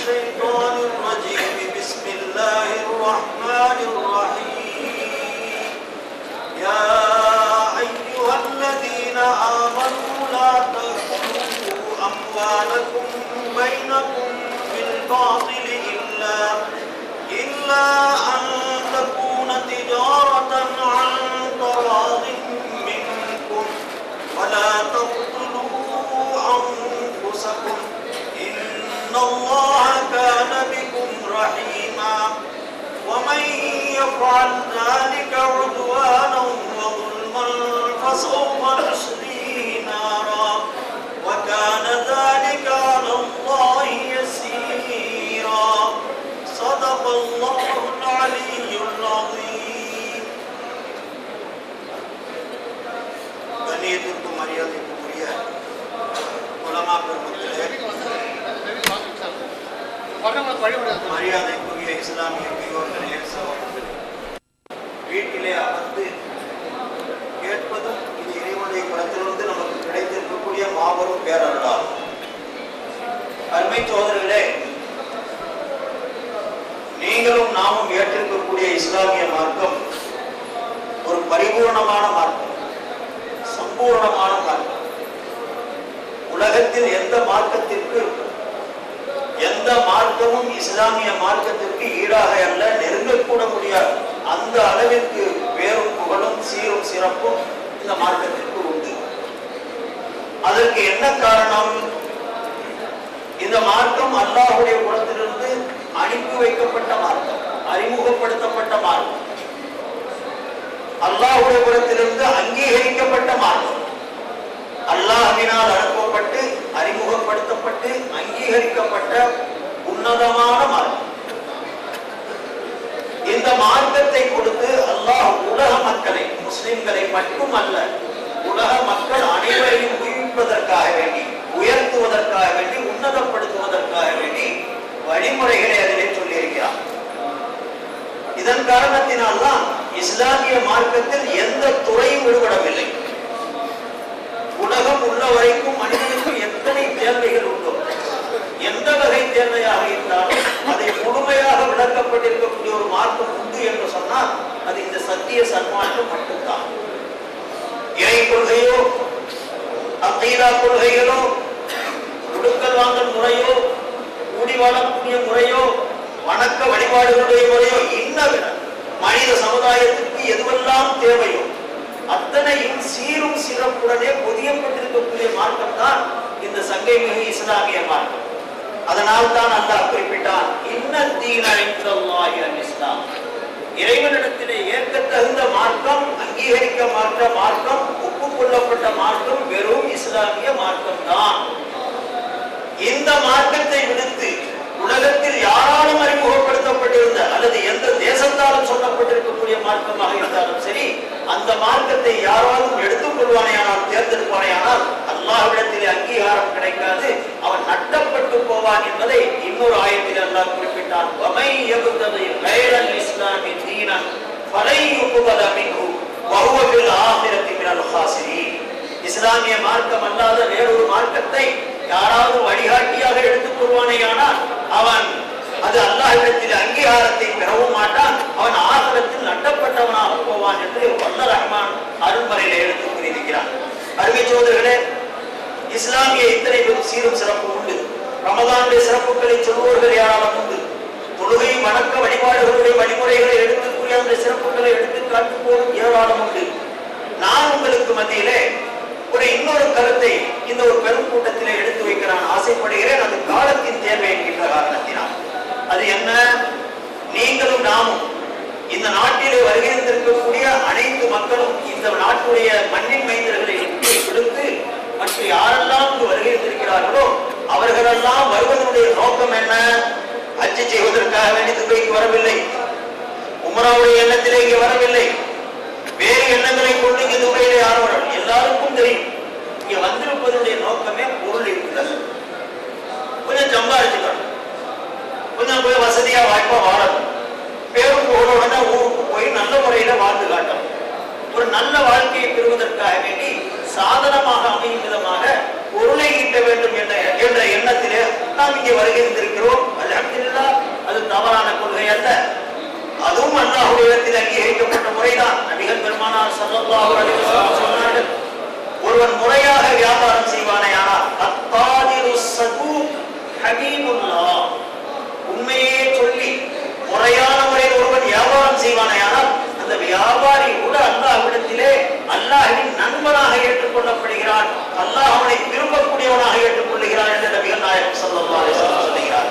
الشيطان الرجيم بسم الله الرحمن الرحيم يا أيها الذين آمنوا لا تأكلوا أموالكم بينكم بالباطل إلا إلا أن تكون تجارة عن تراض منكم ولا تقتلوا أنفسكم إن الله كان بكم رحيما ومن يفعل ذلك عدوانا وظلما فسوف نصليه نارا وكان ذلك على الله يسيرا صدق الله العلي العظيم கண்ணியத்திற்கும் மரியாதைக்கும் உரிய உலமா பெருமக்களே மரியாதைக்குரிய இஸ்லாமிய பெரியோர்களே சகோதரர்களே வீட்டிலே அமர்ந்து கேட்பதும் இது இறைவனுடைய குலத்திலிருந்து நமக்கு கிடைத்திருக்கக்கூடிய மாபெரும் பேரருளாகும் அருமை சோதரர்களே நீங்களும் நாமும் ஏற்றிருக்கக்கூடிய இஸ்லாமிய மார்க்கம் ஒரு பரிபூர்ணமான மார்க்கம் சம்பூர்ணமான மார்க்கம் உலகத்தில் எந்த மார்க்கத்திற்கு எந்த மார்க்கமும் இஸ்லாமிய மார்க்கத்திற்கு ஈடாக அல்ல நெருங்கக்கூட முடியாது அந்த அளவிற்கு பேரும் புகழும் சீரும் சிறப்பும் இந்த மார்க்கத்திற்கு உண்டு அதற்கு என்ன காரணம் இந்த மார்க்கம் அல்லாஹுடைய குலத்திலிருந்து அனுப்பி வைக்கப்பட்ட மார்க்கம் அறிமுகப்படுத்தப்பட்ட மார்க்கம் அல்லாஹுடைய குலத்திலிருந்து அங்கீகரிக்கப்பட்ட மார்க்கம் அல்லாஹ்வினால் அனுப்பப்பட்டு அறிமுகப்படுத்தப்பட்டு அங்கீகரிக்கப்பட்ட உன்னதமான மார்க்கம் இந்த மார்க்கத்தை கொடுத்து அல்லாஹ் உலக மக்களை முஸ்லிம்களை மட்டுமல்ல உலக மக்கள் அனைவரையும் உயிர்ப்பதற்காக வேண்டி உயர்த்துவதற்காக வேண்டி உன்னதப்படுத்துவதற்காக வேண்டி வழிமுறைகளை அதிலே சொல்லியிருக்கிறார் இதன் காரணத்தினால்தான் இஸ்லாமிய மார்க்கத்தில் எந்த துறையும் விடுபடவில்லை உலகம் உள்ள வரைக்கும் மனிதனுக்கு எத்தனை தேவைகள் உண்டோ எந்த வகை தேவையாக இருந்தாலும் அதை முழுமையாக விளக்கப்பட்டிருக்கக்கூடிய ஒரு மார்க்கம் உண்டு என்று சொன்னால் அது இந்த சத்திய சன்மார்க்கம் மட்டும்தான் இறை கொள்கையோ அக்கீதா கொள்கைகளோ கொடுக்கல் வாங்கல் முறையோ கூடி வாழக்கூடிய முறையோ வணக்க வழிபாடுகளுடைய முறையோ இன்னவிட மனித சமுதாயத்திற்கு எதுவெல்லாம் தேவையோ அத்தனையும் சீரும் சிறப்புடனே பொதியப்பட்டிருக்கக்கூடிய மார்க்கம் தான் இந்த சங்கை மிகு இஸ்லாமிய மார்க்கம் அதனால் தான் அல்லாஹ் குறிப்பிட்டான் இன்னத்தீன இஸ்லாம் இறைவனிடத்திலே ஏற்கத்தகுந்த மார்க்கம் அங்கீகரிக்க மாற்ற மார்க்கம் ஒப்புக்கொள்ளப்பட்ட மார்க்கம் வெறும் இஸ்லாமிய மார்க்கம் தான் இந்த மார்க்கத்தை விடுத்து உலகத்தில் யாராலும் அறிமுகப்படுத்தப்பட்டிருந்த அல்லது எந்த தேசத்தாலும் சொல்லப்பட்டிருக்கக்கூடிய மார்க்கமாக இருந்தாலும் சரி அந்த மார்க்கத்தை யாராலும் எடுத்துக் கொள்வானேயானால் தேர்ந்தெடுப்பானேயானால் அல்லாஹ்விடத்திலே அங்கீகாரம் கிடைக்காது அவன் நட்டப்பட்டு போவான் என்பதை இன்னொரு ஆயத்தில் அல்லாஹ் குறிப்பிட்டான் வமை யபுததை கைரல் இஸ்லாமி தீனன் ஃபலை யுக்பல மின்ஹு வஹுவ பில் ஆখিরাতি மினல் ஹாசிரீன் இஸ்லாமிய மார்க்கம் அல்லாத வேறொரு மார்க்கத்தை யாராவது வழிகாட்டியாக எடுத்துக் கொள்வானேயானால் அவன் அது அல்லாஹ்விடத்தில் அங்கீகாரத்தை பெறவும் மாட்டான் அவன் ஆகலத்தில் நட்டப்பட்டவனாக போவான் என்று வல்ல ரஹ்மான் அருள்மறையில எடுத்து கூறியிருக்கிறான் அருமை சோதர்களே இஸ்லாமிய இத்தனை பெரும் சீரும் சிறப்பு உண்டு ரமதானுடைய சிறப்புகளை சொல்வோர்கள் யாராலும் உண்டு தொழுகை வணக்க வழிபாடுகளுடைய வழிமுறைகளை எடுத்து கூறிய அந்த சிறப்புகளை எடுத்து காட்டு போடும் ஏராளம் உண்டு நான் உங்களுக்கு மத்தியிலே ஒரு இன்னொரு கருத்தை இந்த ஒரு பெரும் கூட்டத்திலே எடுத்து வைக்க நான் ஆசைப்படுகிறேன் அது காலத்தின் தேவை என்கின்ற காரணத்தினால் அது என்ன நீங்களும் நாமும் இந்த நாட்டிலே வருகின்றிருக்கக்கூடிய அனைத்து மக்களும் இந்த நாட்டுடைய மண்ணின் மைந்தர்களை விடுத்து மற்ற யாரெல்லாம் இங்கு வருகின்றிருக்கிறார்களோ அவர்களெல்லாம் வருவதனுடைய நோக்கம் என்ன அச்சு செய்வதற்காக வேண்டி துபைக்கு வரவில்லை உமராவுடைய எண்ணத்திலே இங்கே வரவில்லை வேறு எண்ணங்களை கொண்டு இங்கு துபையிலே யாரும் வரவில்லை எல்லாருக்கும் தெரியும் இங்க வந்திருப்பதனுடைய நோக்கமே பொருள் இருக்கிறது கொஞ்சம் சம்பாதிச்சுக்கணும் கொஞ்சம் போய் வசதியா வாய்ப்பா வாழணும் பேரும் புகழோட ஊருக்கு போய் நல்ல முறையில வாழ்ந்து காட்டணும் ஒரு நல்ல வாழ்க்கையை பெறுவதற்காக வேண்டி சாதனமாக அமையும் விதமாக பொருளை ஈட்ட வேண்டும் என்ற என்ற எண்ணத்திலே நாம் இங்கே வருகின்றிருக்கிறோம் அல்ஹம்துலில்லாஹ் அது தவறான கொள்கை அல்ல அதுவும் அல்லாஹ்வுடைய இடத்தில் அங்கீகரிக்கப்பட்ட முறைதான் நபிகள் பெருமானார் ஸல்லல்லாஹு அலைஹி வஸல்லம் சொன்னார்கள் ஒருவன் முறையாக வியாபாரம் செய்வானேயானால் அத்தாதிரு சதூக் ஹபீபுல்லாஹ் உண்மையே சொல்லி முறையான முறையில் ஒருவன் வியாபாரம் செய்வானேயானால் அந்த வியாபாரி கூட அல்லாஹ்விடத்திலே அல்லாஹ்வின் நண்பனாக ஏற்றுக்கொள்ளப்படுகிறான் அல்லாஹ் அவனை விரும்பக்கூடியவனாக ஏற்றுக்கொள்கிறான் என்று நபிகள் நாயகம் ஸல்லல்லாஹு அலைஹி வஸல்லம் சொல்லுகிறார்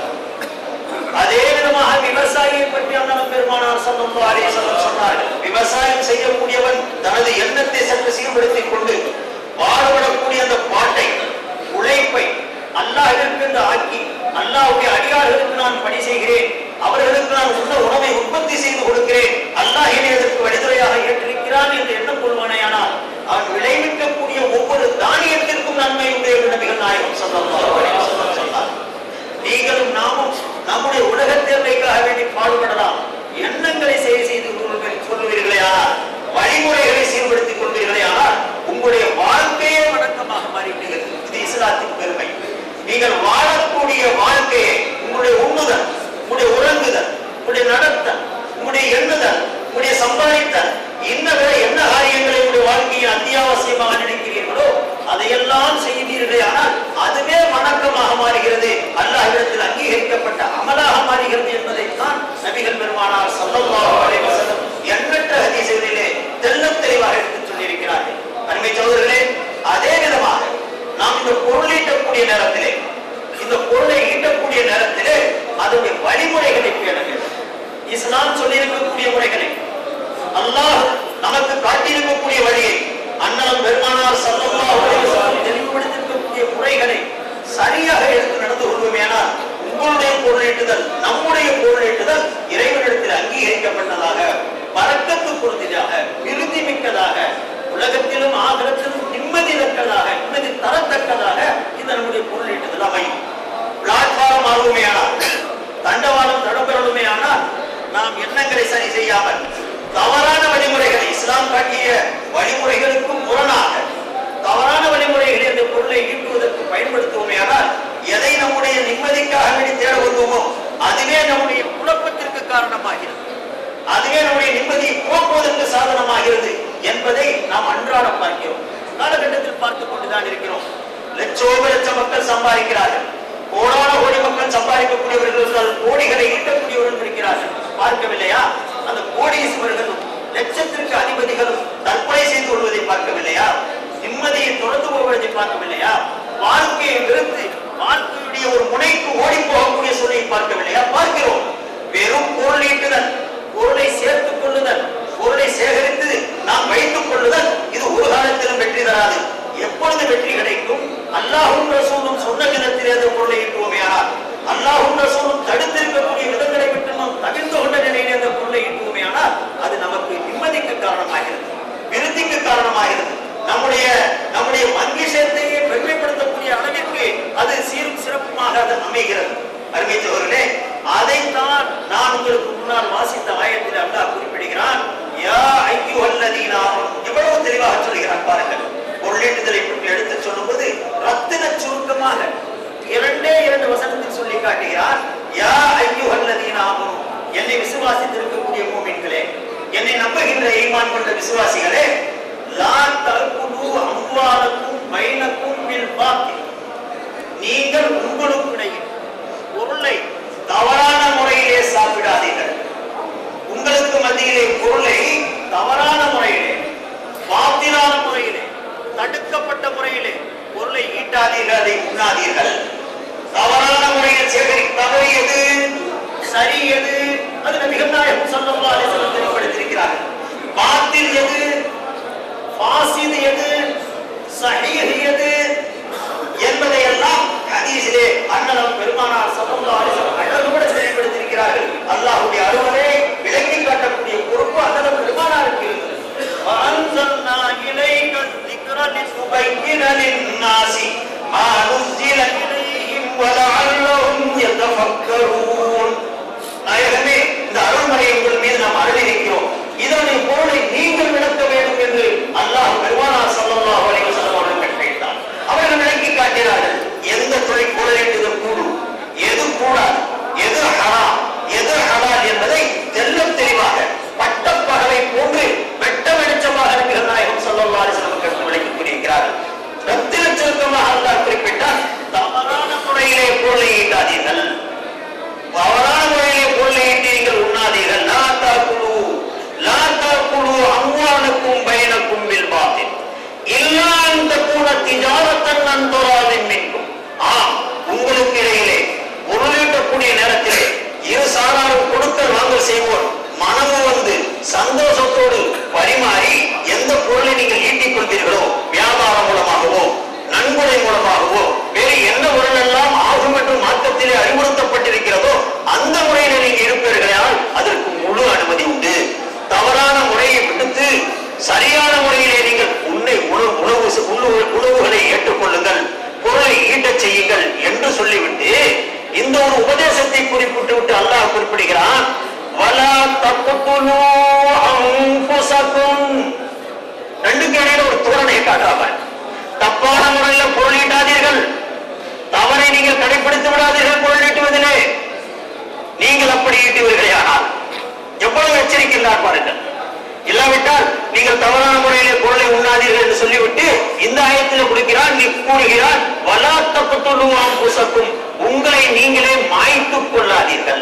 அதே விதமாக விவசாயியை பற்றி அண்ணன் பெருமானார் ஸல்லல்லாஹு அலைஹி வஸல்லம் சொன்னார்கள் விவசாயம் செய்யக்கூடியவன் தனது எண்ணத்தை சற்று சீர்படுத்திக் கொண்டு பாடுபடக்கூடிய அந்த பாட்டை உழைப்பை அல்லாஹ்விற்கு என்று ஆக்கி அல்லாஹ்வுடைய அடியார்களுக்கு நான் பணி செய்கிறேன் அவர்களுக்கு நான் உண்ண உணவை உற்பத்தி செய்து கொடுக்கிறேன் அல்லாஹ் என்னை அதற்கு வழிதுறையாக ஏற்றிருக்கிறான் என்று எண்ணம் கொள்வானேயானால் அவன் விளைவிக்கக்கூடிய ஒவ்வொரு தானியத்திற்கும் நன்மை உண்டு என்று நபிகள் நாயகம் ஸல்லல்லாஹு அலைஹி வஸல்லம் சொன்னார் நீங்களும் நாமும் நம்முடைய உலக தேவைக்காக வேண்டி பாடுபடலாம் எண்ணங்களை செய்ய செய்து கொள்வீர்கள் சொல்லுவீர்களே ஆனால் வழிமுறைகளை சீர்படுத்திக் கொள்வீர்களே ஆனால் உங்களுடைய வாழ்க்கையே வணக்கமாக மாறிவிடுகிறது இது இஸ்லாத்தின் பெருமை நீங்கள் வாழக்கூடிய வாழ்க்கையை உங்களுடைய உண்ணுதல் உங்களுடைய உறங்குதல் உங்களுடைய நடத்தல் உங்களுடைய எண்ணுதல் உங்களுடைய சம்பாதித்தல் இன்ன விட என்ன காரியங்களை உங்களுடைய வாழ்க்கையில் அத்தியாவசியமாக நினைக்கிறீர்களோ அதையெல்லாம் செய்தீர்களே ஆனால் அதுவே வணக்கமாக மாறுகிறது அல்லாஹ்விடத்தில் அங்கீகரிக்கப்பட்ட அமலாக மாறுகிறது என்பதைத்தான் நபிகள் பெருமானார் ஸல்லல்லாஹு அலைஹி வஸல்லம் எண்ணற்ற ஹதீஸுகளிலே தெள்ளத் தெளிவாக எடுத்துச் சொல்லியிருக்கிறார்கள் அருமை சகோதரர்களே அதே விதமாக நாம் இந்த பொருள் ஈட்டக்கூடிய நேரத்திலே இந்த பொருளை ஈட்டக்கூடிய நேரத்திலே அதனுடைய வழிமுறைகளை பேண வேண்டும் இஸ்லாம் சொல்லியிருக்கக்கூடிய முறைகளை அல்லாஹ் நமக்கு காட்டியிருக்கக்கூடிய வழியை அண்ணலம் பெருமானார் ஸல்லல்லாஹு அலைஹி வஸல்லம் தெளிவுபடுத்தியிருக்கக்கூடிய முறைகளை சரியாக எடுத்து நடந்து கொள்வோமேனால் உங்களுடைய பொருளீட்டுதல் நம்முடைய பொருளீட்டுதல் இறைவனிடத்தில் அங்கீகரிக்கப்பட்டதாக பறக்கத்து பொருந்திதாக விருதி மிக்கதாக உலகத்திலும் ஆகலத்திலும் நிம்மதி தக்கதாக நிம்மதி தரத்தக்கதாக இந்த நம்முடைய பொருளீட்டுதல் அமையும் பிளாட்பாரம் ஆகுமேயானால் தண்டவாளம் தடம்பெறலுமே ஆனால் நாம் எண்ணங்களை சரி செய்யாமல் தவறான வழிமுறைகளை இஸ்லாம் காட்டிய வழிமுறைகளுக்கும் முரணாக தவறான வழிமுறைகளை அந்த பொருளை ஈட்டுவதற்கு பயன்படுத்துவோமே ஆனால் எதை நம்முடைய நிம்மதிக்காக வேண்டி தேட வந்தோமோ அதுவே நம்முடைய குழப்பத்திற்கு காரணமாகிறது அதுவே நம்முடைய நிம்மதியை போக்குவதற்கு சாதனமாகிறது என்பதை நாம் அன்றாடம் பார்க்கிறோம் காலகட்டத்தில் பார்த்துக் கொண்டுதான் இருக்கிறோம் லட்சோப லட்ச மக்கள் சம்பாதிக்கிறார்கள் கோடான கோடி மக்கள் சம்பாதிக்கக்கூடியவர்கள் இருந்தால் கோடிகளை ஈட்டக்கூடியவர்கள் இருக்கிறார்கள் பார்க்கவில்லையா அந்த கோடீஸ்வரர்களும் லட்சத்திற்கு அதிபதிகளும் தற்கொலை செய்து கொள்வதை பார்க்கவில்லையா நிம்மதியை தொடர்ந்து போவதை பார்க்கவில்லையா வாழ்க்கையை வெறுத்து வாழ்க்கையுடைய ஒரு முனைக்கு ஓடி போகக்கூடிய சூழலை பார்க்கவில்லையா பார்க்கிறோம் வெறும் பொருள் ஈட்டுதல் பொருளை சேர்த்துக் கொள்ளுதல் பொருளை சேகரித்து நாம் வைத்துக் கொள்ளுதல் இது ஒரு காலத்திலும் வெற்றி தராது எப்பொழுது வெற்றி கிடைக்கும் அல்லாஹும் ரசூலும் சொன்ன விதத்திலே அந்த பொருளை ஈட்டுவோமேயானால் அல்லாஹும் ரசூலும் தடுத்திருக்கக்கூடிய விதங்களை விட்டு நாம் தவிர்த்து கொண்ட நிலையிலே அந்த பொருளை ஈட்டுவோமேயானால் அது நமக்கு நிம்மதிக்கு காரணமாகிறது விருத்திக்கு காரணமாகிறது நம்முடைய நம்முடைய வங்கி சேர்த்தையை பெருமைப்படுத்தக்கூடிய அளவிற்கு அது சீரும் சிறப்புமாக அது அமைகிறது அருமை சோழர்களே அதைத்தான் நான் உங்களுக்கு முன்னால் வாசித்த ஆயத்தில் அல்லாஹ் குறிப்பிடுகிறான் யா ஐயுஹல்லதீனா இவ்வளவு தெளிவாக சொல்கிறான் பாருங்கள் பொருளீட்டுதலை பற்றி எடுத்து சொல்லும்போது ரத்தின சுருக்கமாக இரண்டே இரண்டு வசனத்தில் சொல்லி காட்டுகிறார் யா ஐயுஹல்லதீனா என்னை விசுவாசித்திருக்கக்கூடிய மூமின்களே என்னை நம்புகின்ற ஈமான் கொண்ட விசுவாசிகளே லா தல்குலு அம்வாலக்கும் பைனக்கும் பில் பாத்தில் நீங்கள் உங்களுக்கிடையே பொருளை தவறான முறையிலே சாப்பிடாதீர்கள் உங்களுக்கு மத்தியிலே பொருளை தவறான முறையிலே பாத்திரான முறையிலே தடுக்கப்பட்ட முறையிலே பொருளை ஈட்டாதீர்கள் அதை உண்ணாதீர்கள் தவறான முறையில் சேகரி தவறு எது சரி எது அது நபிகள் நாயகம் ஸல்லல்லாஹு அலைஹி வஸல்லம் தெளிவுபடுத்தியிருக்கிறார்கள் பாத்தில் எது ஃபாசித் எது சஹீஹ் எது என்பதையெல்லாம் ஹதீஸிலே செய்வோர் மனமும் வந்து சந்தோஷத்தோடு பரிமாறி எந்த பொருளை நீங்கள் ஈட்டிக் கொள்வீர்களோ வியாபாரம் மூலமாகவோ நன்கொடை மூலமாகவோ வேறு என்ன பொருள் எல்லாம் ஆகும் என்று மார்க்கத்திலே அறிவுறுத்தப்பட்டிருக்கிறதோ அந்த முறையில நீங்க இருப்பீர்களால் அதற்கு முழு அனுமதி உண்டு தவறான முறையை விடுத்து சரியான முறையிலே நீங்கள் உன்னை உணவு உணவு உணவு- உணவுகளை ஏற்றுக்கொள்ளுங்கள் பொருளை ஈட்டச் செய்யுங்கள் என்று சொல்லிவிட்டு இந்த ஒரு உபதேசத்தை குறிப்பிட்டு விட்டு அல்லாஹ் குறிப்பிடுகிறான் வலா தக்குலு அன்புசக்கும் ரெண்டுக்கு இடையில ஒரு தோரணையை காட்டுறாங்க தப்பான முறையில் பொருள் ஈட்டாதீர்கள் தவறை நீங்கள் கடைபிடித்து விடாதீர்கள் பொருள் ஈட்டுவதிலே நீங்கள் அப்படி ஈட்டுவீர்களே ஆனால் எவ்வளவு எச்சரிக்கின்றார் பாருங்கள் இல்லாவிட்டால் நீங்கள் தவறான முறையிலே பொருளை உண்ணாதீர்கள் என்று சொல்லிவிட்டு இந்த ஆயத்தில் கொடுக்கிறான் நீ கூறுகிறான் வலாத்தப்பட்டுள்ளுவாம் புசக்கும் உங்களை நீங்களே மாய்த்துக் கொள்ளாதீர்கள்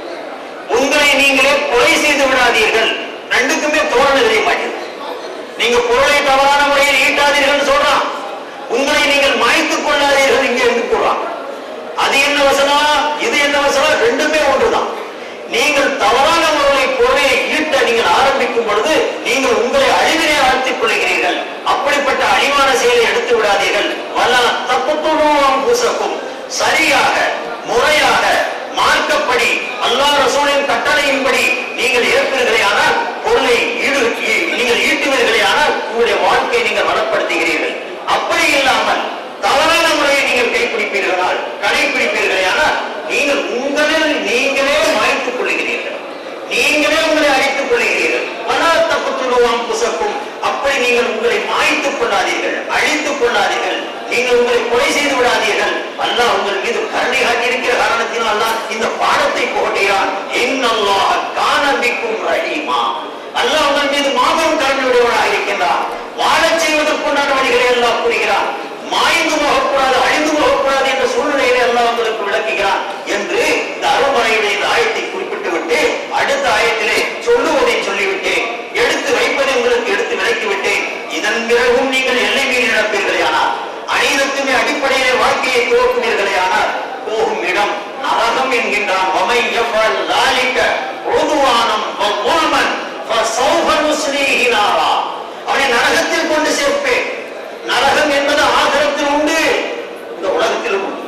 உங்களை நீங்களே கொலை செய்து விடாதீர்கள் ரெண்டுக்குமே தோரணை தெரிய மாட்டேங்குது நீங்க பொருளை தவறான முறையில் ஈட்டாதீர்கள் சொல்றான் உங்களை நீங்கள் மாய்த்துக் கொள்ளாதீர்கள் இங்க இருந்து கூறான் அது என்ன வசனம் இது என்ன வசனம் ரெண்டுமே ஒன்றுதான் நீங்கள் தவறான முறையில் பொருளை ஈட்ட நீங்கள் ஆரம்பிக்கும் பொழுது நீங்கள் உங்களை அழிவினை ஆழ்த்திக் கொள்கிறீர்கள் அப்படிப்பட்ட அழிவான செயலை எடுத்து விடாதீர்கள் வல்ல தப்புத்துணம் பூசக்கும் சரியாக முறையாக மார்க்கப்படி அல்லாஹ் ரசூலின் கட்டளையின்படி நீங்கள் ஏற்பீர்களே ஆனால் பொருளை ஈடு ஈ- நீங்கள் ஈட்டுவீர்களே ஆனால் உங்களுடைய வாழ்க்கையை நீங்கள் வளப்படுத்துகிறீர்கள் அப்படி இல்லாமல் தவறான முறையை நீங்கள் கைப்பிடிப்பீர்களால் கடைபிடிப்பீர்களே ஆனால் நீங்கள் உங்களில் நீங்களே மாய்த்துக் கொள்கிறீர்கள் நீங்களே உங்களை அழித்துக் கொள்கிறீர்கள் பல தப்புத்துடுவாம் புசக்கும் அப்படி நீங்கள் உங்களை மாய்த்துக் கொள்ளாதீர்கள் அழித்துக் கொள்ளாதீர்கள் நீங்கள் உங்களை கொலை செய்து விடாதீர்கள் அல்லாஹ் உங்கள் மீது கருணை காட்டியிருக்கிற காரணத்தினால் தான் இந்த பாடத்தை போகிறான் இன்னல்லாஹ கானபிக்கும் ரஹீமா அல்லாஹ் உங்கள் மீது மாபெரும் கருணையுடையவனாக இருக்கின்றான் வாழச் செய்வதற்குண்டான வழிகளை எல்லாம் கூறுகிறான் மாய்ந்து போகக்கூடாது அழிந்து போகக்கூடாது என்ற சூழ்நிலையை எல்லாம் உங்களுக்கு விளக்குகிறான் என்று இந்த அருமறையுடைய இந்த ஆயத்தை குறிப்பிட்டு விட்டு அடுத்த ஆயத்திலே சொல்லுவதை சொல்லிவிட்டேன் எடுத்து வைப்பதை உங்களுக்கு எடுத்து விளக்கி விட்டேன் இதன் பிறகும் நீங்கள் எல்லை மீறி நடப்பீர்களே ஆனால் அனைத்துமே அடிப்படையிலே வாழ்க்கையை துவக்குவீர்களே ஆனால் போகும் இடம் நரகம் என்கின்றான் வமை எவ்வள் லாலிக்க உதுவானம் வல்முல்மன் ஃபசௌஃப நுஸ்லீஹி நாரா. அவனை நரகத்தில் கொண்டு சேர்ப்பேன் நரகம் என்பது ஆகரத்தில் உண்டு இந்த உலகத்திலும் உண்டு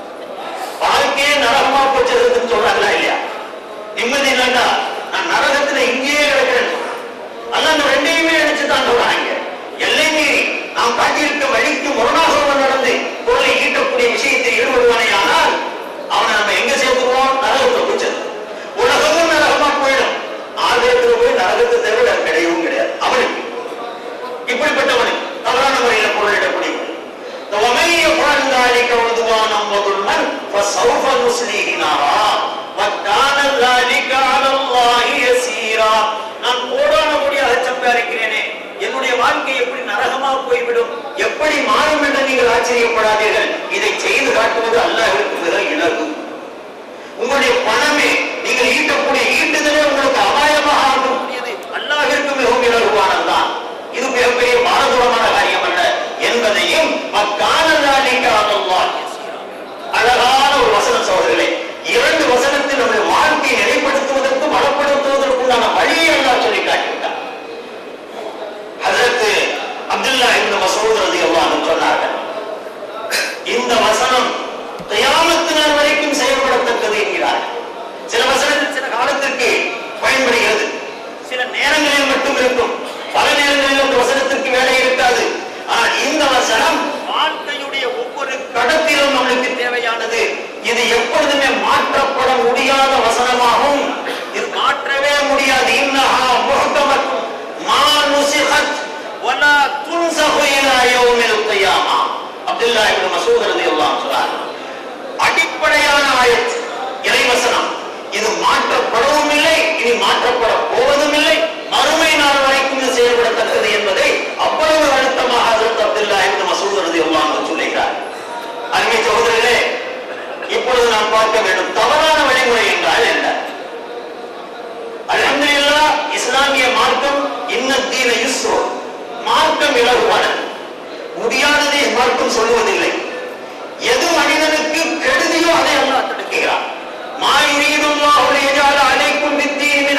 வாழ்க்கையே நரகமா போச்சிருக்குன்னு சொல்றாங்களா இல்லையா நிம்மதி இல்லைன்னா நான் நரகத்துல இங்கேயே கிடக்கிறேன்னு சொல்றான் அல்ல அந்த ரெண்டையுமே நினைச்சு தான் சொல்றாங்க எல்லை மீறி நாம் காட்டியிருக்க வழிக்கு முரணாக ஒருவன் நடந்து பொருளை ஈட்டக்கூடிய விஷயத்தில் ஈடுபடுவானே ஆனால் அவனை நம்ம எங்க சேர்த்துருவோம் நரகத்துல போச்சது உலகமும் நரகமா போயிடும் ஆலயத்துல போய் நரகத்தை தவிர வேற கிடையவும் கிடையாது அவனுக்கு இப்படிப்பட்டவனுக்கு தவறான முறையில் பொருளிடக்கூடியவன் இந்த وَمَن يَفْعَلْ ذَلِكَ عُدْوَانًا وَظُلْمًا فَسَوْفَ نُصْلِيهِ نَارًا وَكَانَ ذَلِكَ عَلَى اللَّهِ يَسِيرًا நான் கோடான கோடியாக சம்பாதிக்கிறேனே என்னுடைய வாழ்க்கை எப்படி நரகமா போய்விடும் எப்படி மாறும் என்று நீங்கள் ஆச்சரியப்படாதீர்கள் இதை செய்து காட்டுவது அல்லாஹ்விற்கு மிக இலகு உங்களுடைய பணமே நீங்கள் ஈட்டக்கூடிய ஈட்டுதலே உங்களுக்கு அபாயமாக ஆகும் அல்லாஹிற்கு மிகவும் இலகுவானதுதான் இது மிகப்பெரிய பாரதூரமான காரியம் அல்ல என்பதையும் மக்கானல்லாலிக்கானல்லாஹ் அழகான ஒரு வசனம் சோதர்களே இரண்டு வசனத்தில் நம்முடைய வாழ்க்கையை நிலைப்படுத்துவதற்கு பலப்படுத்துவதற்குண்டான வழியை எல்லாம் சொல்லி காட்டிவிட்டார் அதற்கு அப்துல்லா இந்த மசூத் ரலியல்லாஹு அன்ஹு சொன்னார்கள் இந்த வசனம் கியாமத்து நாள் வரைக்கும் செயல்படத்தக்கது என்கிறார் சில வசனங்கள் சில காலத்திற்கு பயன்படுகிறது சில நேரங்களில் மட்டும் இருக்கும் பல நேரங்களில் அந்த வசனத்திற்கு வேலை இருக்காது ஆனால் இந்த வசனம் வாழ்க்கையுடைய ஒவ்வொரு கடத்திலும் நம்மளுக்கு தேவையானது இது எப்பொழுதுமே மாற்றப்பட முடியாத வசனமாகும் இது மாற்றவே முடியாது இன்னஹா முஹ்கமத் மா நுசிஹத் வலா துன்சஹு இலா யௌமில் கியாமா அப்துல்லா இப்னு மசூத் ரலியல்லாஹு அன்ஹு சொல்றார் அடிப்படையான ஆயத் இறைவசனம் இது மாற்றப்படவும் இல்லை இனி மாற்றப்பட போவதும் இல்லை மறுமை நாள் வரைக்கும் இது செயல்படத்தக்கது என்பதை அவ்வளவு அழுத்தமாக ஹஜரத் அப்துல்லா இப்னு மசூத் ரலியல்லாஹு அன்ஹு சொல்லுகிறார் அருமை சகோதரர்களே இப்பொழுது நாம் பார்க்க வேண்டும் தவறான வழிமுறை என்றால் என்ன அல்ஹம்துலில்லாஹ் இஸ்லாமிய மார்க்கம் இன்னத்தீன யுஸ்ரு மார்க்கம் இலகுவானது முடியாததை மார்க்கம் சொல்லுவதில்லை எது மனிதனுக்கு கெடுதியோ அதை அல்லாஹ் தடுக்கிறான் மா யுரீதுல்லாஹு லியஜால அலைக்கும் பித்தீன் மின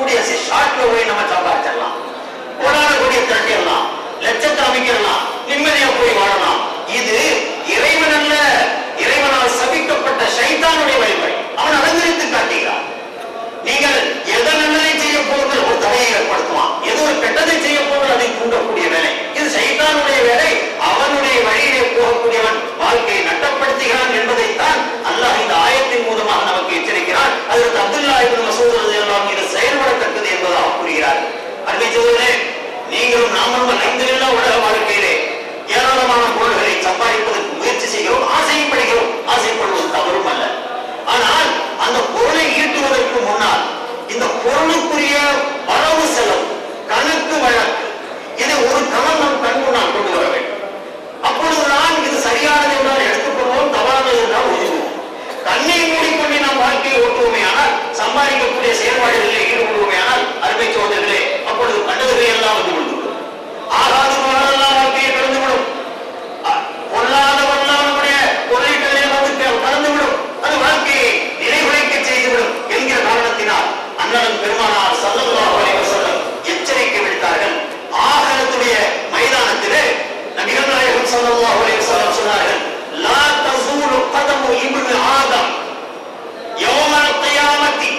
சொல்லக்கூடிய ஷார்ட்ல போய் நம்ம சம்பாதிச்சிடலாம் கோடான கொடிய திரட்டிடலாம் லட்சத்தை அமைக்கலாம் நிம்மதியா போய் வாழலாம் இது இறைவன் அல்ல இறைவனால் சபிக்கப்பட்ட சைத்தானுடைய வழிமுறை அவன் அலங்கரித்து காட்டுகிறான் நீங்கள் எதை நல்லதை செய்ய போவது ஒரு தடையை ஏற்படுத்துவான் எது ஒரு கெட்டதை செய்ய போவது அதை தூண்டக்கூடிய வேலை இது சைத்தானுடைய வேலை அவனுடைய வழியிலே போகக்கூடியவன் வாழ்க்கையை நட்டப்படுத்துகிறான் என்பதைத்தான் அல்லாஹ் இந்த ஆயத்தின் மூலமாக நமக்கு எச்சரிக்கிறான் அதற்கு அப்துல்லா இப்னு மசூத் ரலியல்லாஹு இது செயல்படத்தக்கது என்பதாக கூறுகிறார் அருமை சகோதரே நீங்களும் நாமும் அல்ஹம்துலில்லாஹ் உலக வாழ்க்கையிலே ஏராளமான பொருள்களை சம்பாதிப்பதற்கு முயற்சி செய்கிறோம் ஆசைப்படுகிறோம் ஆசைப்படுவது தவறும் அல்ல ஆனால் அந்த பொருளை ஈட்டுவதற்கு முன்னால் இந்த பொருளுக்குரிய வரவு செலவு கணக்கு வழக்கு இதை ஒரு கணம் நம் கண் முன்னால் கொண்டு வர வேண்டும் அப்பொழுதுதான் இது சரியானது என்றால் எடுத்துக்கொள்வோம் தவறானது என்றால் ஒதுங்குவோம் கண்ணை மூடிக்கொண்டு நாம் வாழ்க்கையை ஓட்டுவோமே ஆனால் சம்பாதிக்கக்கூடிய செயல்பாடுகளில் ஈடுபடுவோமே ஆனால் அருமை சோதர்களே அப்பொழுது கண்டதுகளை எல்லாம் வந்து விடுவிடும் ஆகாது போனதெல்லாம் வாழ்க்கையை கடந்துவிடும் அ- பொல்லாதவெல்லாம் நம்முடைய பொருளீட்டலே வந்து க- கடந்துவிடும் அது வாழ்க்கையை நிலைகுலைக்க செய்துவிடும் என்கிற காரணத்தினால் அண்ணன் பெருமானார் சல்லல்லாஹு அலைஹி வஸல்லம் எச்சரிக்கை விடுத்தார்கள் ஆகலத்துடைய மைதானத்திலே நபிகள் நாயகம் ஸல்லல்லாஹு அலைஹி வஸல்லம் சொன்னார்கள் லா தஸூலு கதமு இப்னு ஆதம் யௌமல் கியாமத்தி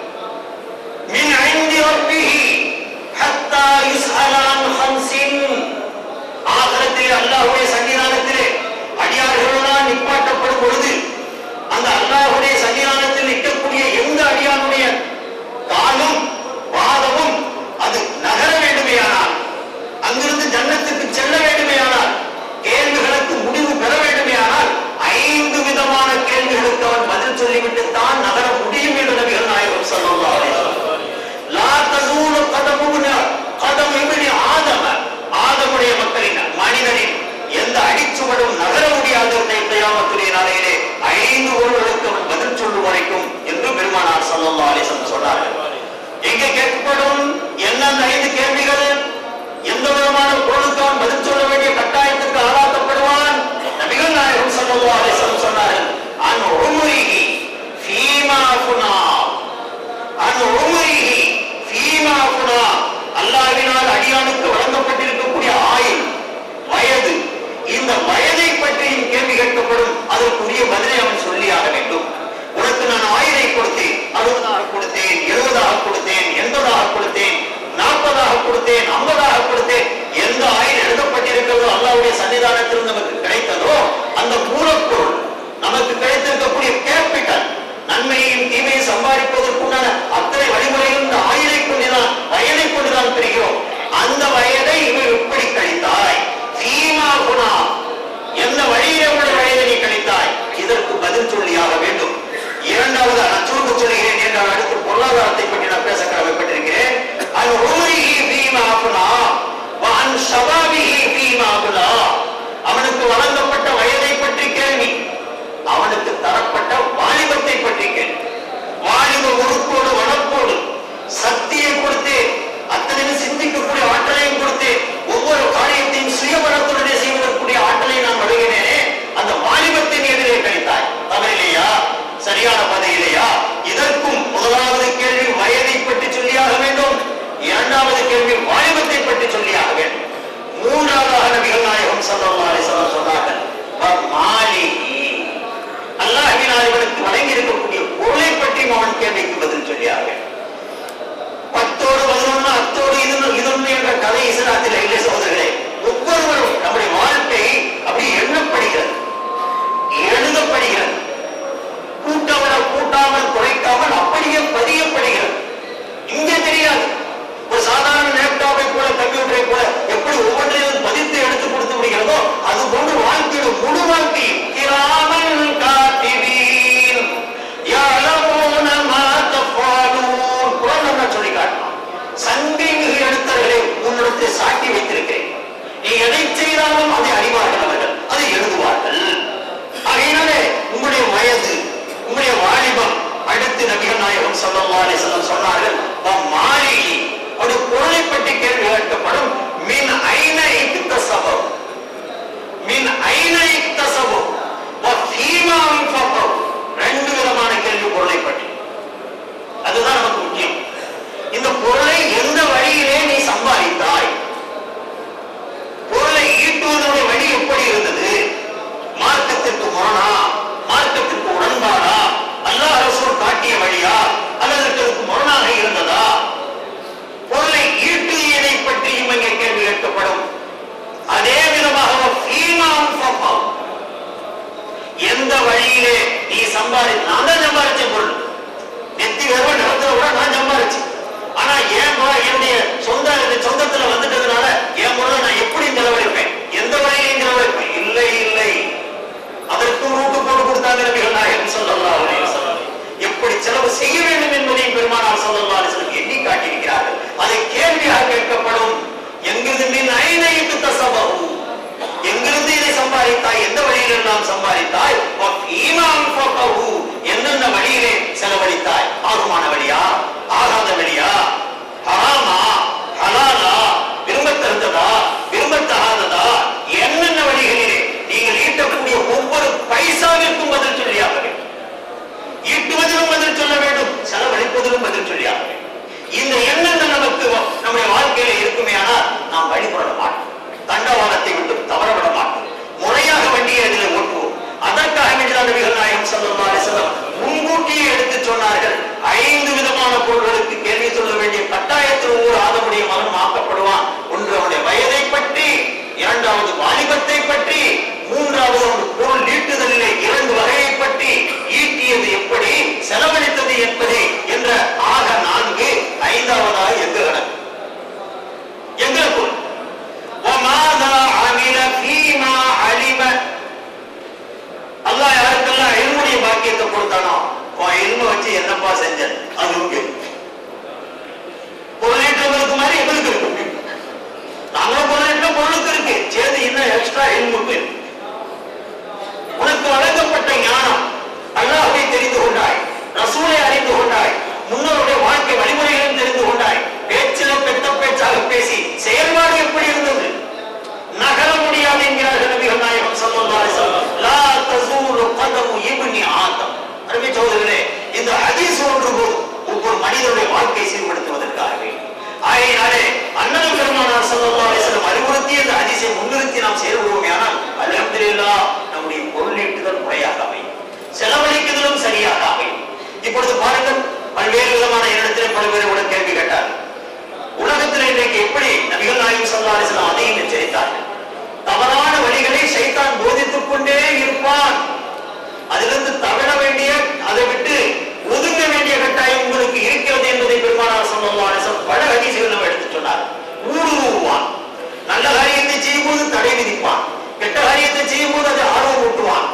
மின் இன்தி ரப்பிஹி ஹத்தா யுஸ்அல அன் ஹம்சின் ஆகலத்திலே அல்லாஹ்வுடைய சன்னிதானத்திலே அடியார்களெல்லாம் நிப்பாட்டப்படும் பொழுது அந்த அல்லாஹ்வுடைய சன்னிதானத்தில் நிற்கக்கூடிய எந்த அடியானுடைய காலும் பாதமும் அது நகர வேண்டுமேயானால் அங்கிருந்து ஜன்னத்துக்கு செல்ல வேண்டுமேயானால் கேள்விகளுக்கு முடிவு பெற வேண்டுமேயானால் ஐந்து விதமான கேள்விகளுக்கு அவன் பதில் சொல்லிவிட்டு தான் நகர முடியும் என்று நபிகள் நாயகம் ஸல்லல்லாஹு அலைஹி வஸல்லம் லா தஸூலு கதமுன கதம் இப்னி ஆதம ஆதமுடைய மக்களின் மனிதனின் எந்த அடிச்சுவடும் நகர முடியாத கியாமத்துடைய நாளையிலே ஐந்து பொருள்களுக்கு அவன் பதில் சொல்லும் வரைக்கும் என்று பெருமானார் ஸல்லல்லாஹு அலைஹி வஸல்லம் சொன்னார்கள் எங்கே கேட்கப்படும் என்னென்ன ஐந்து கேள்விகள் எந்த விதமான பொருளுக்கு அவன் பதில் சொல்ல வேண்டிய கட்டாயத்துக்கு ஆளாக்கப்படுவான் நபிகள் நாயகம் ஸல்லல்லாஹு அலைஹி வஸல்லம் சொன்னார்கள் அன் உம்ரிஹி ஃபீமா குனா அன் உம்ரிஹி ஃபீமா குனா அல்லாஹ்வினால் அடியானுக்கு வழங்கப்பட்டிருக்கக்கூடிய ஆயுள் வயது இந்த வயதை பற்றியும் கேள்வி கேட்கப்படும் அதற்குரிய பதிலை அவன் சொல்லியாக வேண்டும் உனக்கு நான் ஆயிரை கொடுத்தேன் அறுபதாக கொடுத்தேன் எழுபதாக கொடுத்தேன் எண்பதாக கொடுத்தேன் நாற்பதாக கொடுத்தேன் ஐம்பதாக கொடுத்தேன் எந்த ஆயில் எழுதப்பட்டிருக்கிறதோ அல்லாவுடைய சன்னிதானத்தில் நமக்கு கிடைத்ததோ அந்த மூலப்பொருள் நமக்கு கிடைத்திருக்கக்கூடிய கேபிட்டல் நன்மையையும் தீமையை சம்பாதிப்பதற்குண்டான அத்தனை வழிமுறைகளும் இந்த ஆயிலை கொண்டுதான் வயதை கொண்டுதான் பெறுகிறோம் அந்த வயதை இவர் எப்படி கழித்தாய் தீமா குணா எந்த வழியிலே உள்ள வயதை நீ கழித்தாய் இதற்கு பதில் சொல்லியாக வேண்டும் இரண்டாவது நான் சுருக்க சொல்கிறேன் என்றால் அடுத்து பொருளாதாரத்தை பற்றி நான் பேச கடமைப்பட்டிருக்கிறேன் அது உமரிஹி ஃபீமா குணா வான் ஷபாபிஹி ஃபீமா குணா அவனுக்கு வழங்கப்பட்ட வயதை பற்றி கேள்வி அவனுக்கு தரப்பட்ட வாலிபத்தை பற்றி கேள்வி வாலிப உறுப்போடு வனப்போடு சக்தியை கொடுத்து அத்தனை சிந்திக்கக்கூடிய ஆற்றலையும் கொடுத்து ஒவ்வொரு காரியத்தையும் சுயபலத்துடனே செய்வதற்குரிய ஆற்றலை நான் வழங்கினேனே அந்த வாலிபத்தின் எதிரே கழித்தாய் தவறில்லையா சரியான பதையிலையா இதற்கும் முதலாவது கேள்வி வயதை பற்றி சொல்லியாக வேண்டும் இரண்டாவது கேள்வி வாலிபத்தை பற்றி சொல்லியாக வேண்டும் மூன்றாவதாக நபிகள் நாயகம் ஸல்லல்லாஹு அலைஹி வஸல்லம் சொன்னார்கள் மாலிஹி அல்லாஹ்வினால் இவனுக்கு வழங்கி இருக்கக்கூடிய பொருளை பற்றியும் அவன் கேள்விக்கு பதில் சொல்லியாக வேண்டும் பத்தோடு பதினொன்று அத்தோடு இது இதொன்று என்ற கதை இஸ்லாத்தில் இல்லை சகோதரர்களே ஒவ்வொருவரும் நம்முடைய வாழ்க்கை அப்படி எண்ணப்படுகிறது எழுதப்படுகிறது கூட்டவன கூட்டாமல் குறைக்காமல் அப்படியே பதியப்படுகிறது இங்கே தெரியாது ஒரு சாதாரண லேப்டாப்பை போல கம்ப்யூட்டரை போல எப்படி ஒவ்வொன்றையும் பதித்து எடுத்து கொடுத்து விடுகிறதோ அது போன்று வாழ்க்கையில் முழு வாழ்க்கையும் கிராமல் காத்திவீன் யஅலமூன மா தஃபாலூன் குர்ஆன் என்ன சொல்லி காட்டலாம் சங்கை மிகு எழுத்தர்களே உன்னிடத்தை சாட்டி செலவழித்தாய் ஆகுமான வழியா ஆகாத வழியா ஹராமா ஹலாலா விரும்பத்தகுந்ததா விரும்பத்தகாததா என்னென்ன வழிகளிலே நீங்கள் ஈட்டக்கூடிய ஒவ்வொரு பைசாவிற்கும் பதில் சொல்லியாக வேண்டும் ஈட்டுவதிலும் பதில் சொல்ல வேண்டும் செலவழிப்பதிலும் பதில் சொல்லியாக வேண்டும் இந்த எண்ணங்கள் நமக்கு நம்முடைய வாழ்க்கையில இருக்குமே ஆனால் நாம் வழிபட மாட்டோம் தண்டவாளத்தை விட்டு தவறவிட மாட்டோம் முறையாக வண்டியை அதில் ஓட்டுவோம் அதற்காக வேண்டிதான் நபிகள் நாயகம் ஸல்லல்லாஹு அலைஹி வஸல்லம் முன்கூட்டியே எடுத்து சொன்னார்கள் ஐந்து விதமான பொருள்களுக்கு கேள்வி சொல்ல வேண்டிய கட்டாயத்தில் ஒவ்வொரு ஆதமுடைய மகன் ஆக்கப்படுவான் ஒன்று அவனுடைய வயதை பற்றி இரண்டாவது வாலிபத்தை பற்றி மூன்றாவது அவன் பொருள் நீட்டுதலிலே இரண்டு வகையை பற்றி ஈட்டியது எப்படி செலவழித்தது எப்படி என்ற ஆக நான்கு ஐந்தாவதாக எங்க கணக்கு எங்களுக்கு وَمَاذَا عَمِلَ فِيمَا عَلِمَ அல்லாஹ் யாருக்கெல்லாம் இல்முடைய பாக்கியத்தை கொடுத்தானோ உன் இல்ம வச்சு என்னப்பா செஞ்ச அது உங்க பொருளேற்றவங்களுக்கு மாதிரி எங்களுக்கு இருக்கு நாங்களும் பொருளேற்றம் பொருளுக்கு இருக்கு சேர்ந்து இன்னும் எக்ஸ்ட்ரா இல்முக்கு இருக்கு உனக்கு வழங்கப்பட்ட ஞானம் அல்லாஹ்வை தெரிந்து கொண்டாய் ரசூலை அறிந்து கொண்டாய் முன்னோருடைய வாழ்க்கை வழிமுறைகளையும் தெரிந்து கொண்டாய் பேச்சில பெத்த பேச்சாக பேசி செயல்பாடு எப்படி இருந்தது நகர முடியாது என்கிறார்கள் நபிகள் நாயகம் ஸல்லல்லாஹு அலைஹி வஸல்லம் லா தஸூலு கதமு இப்னி ஆதம் அருமை சகோதரர்களே இந்த ஹதீஸ் ஒன்று போதும் ஒவ்வொரு மனிதனுடைய வாழ்க்கை சீர்படுத்துவதற்காகவே ஆகையினாலே அண்ணன் பெருமானார் ஸல்லல்லாஹு அலைஹி வஸல்லம் அறிவுறுத்திய இந்த ஹதீஸை முன்னிறுத்தி நாம் செயல்படுவோமே ஆனால் அல்ஹம்துலில்லாஹ் நம்முடைய பொருளீட்டுதல் முறையாக அமையும் செலவழிக்குதலும் சரியாக அமையும் இப்பொழுது பாருங்கள் பல்வேறு விதமான இடத்திலே பல்வேறு உடன் கேள்வி கேட்டார்கள் உலகத்தில் இன்றைக்கு எப்படி நபிகள் நாயகம் ஸல்லல்லாஹு அலைஹி வஸல்லம் அதையும் எச்சரித்தார்கள் தவறான வழிகளை சைத்தான் போதித்துக் கொண்டே இருப்பான் அதிலிருந்து தவிர வேண்டிய அதை விட்டு ஒதுங்க வேண்டிய கட்டாயம் உங்களுக்கு இருக்கிறது என்பதை பெருமானார் ஸல்லல்லாஹு அலைஹி வஸல்லம் பல ஹதீஸ்கள் நம்ம எடுத்து சொன்னார் ஊடுருவான் நல்ல காரியத்தை செய்யும்போது தடை விதிப்பான் கெட்ட காரியத்தை செய்யும்போது அதை ஆர்வம் ஊட்டுவான்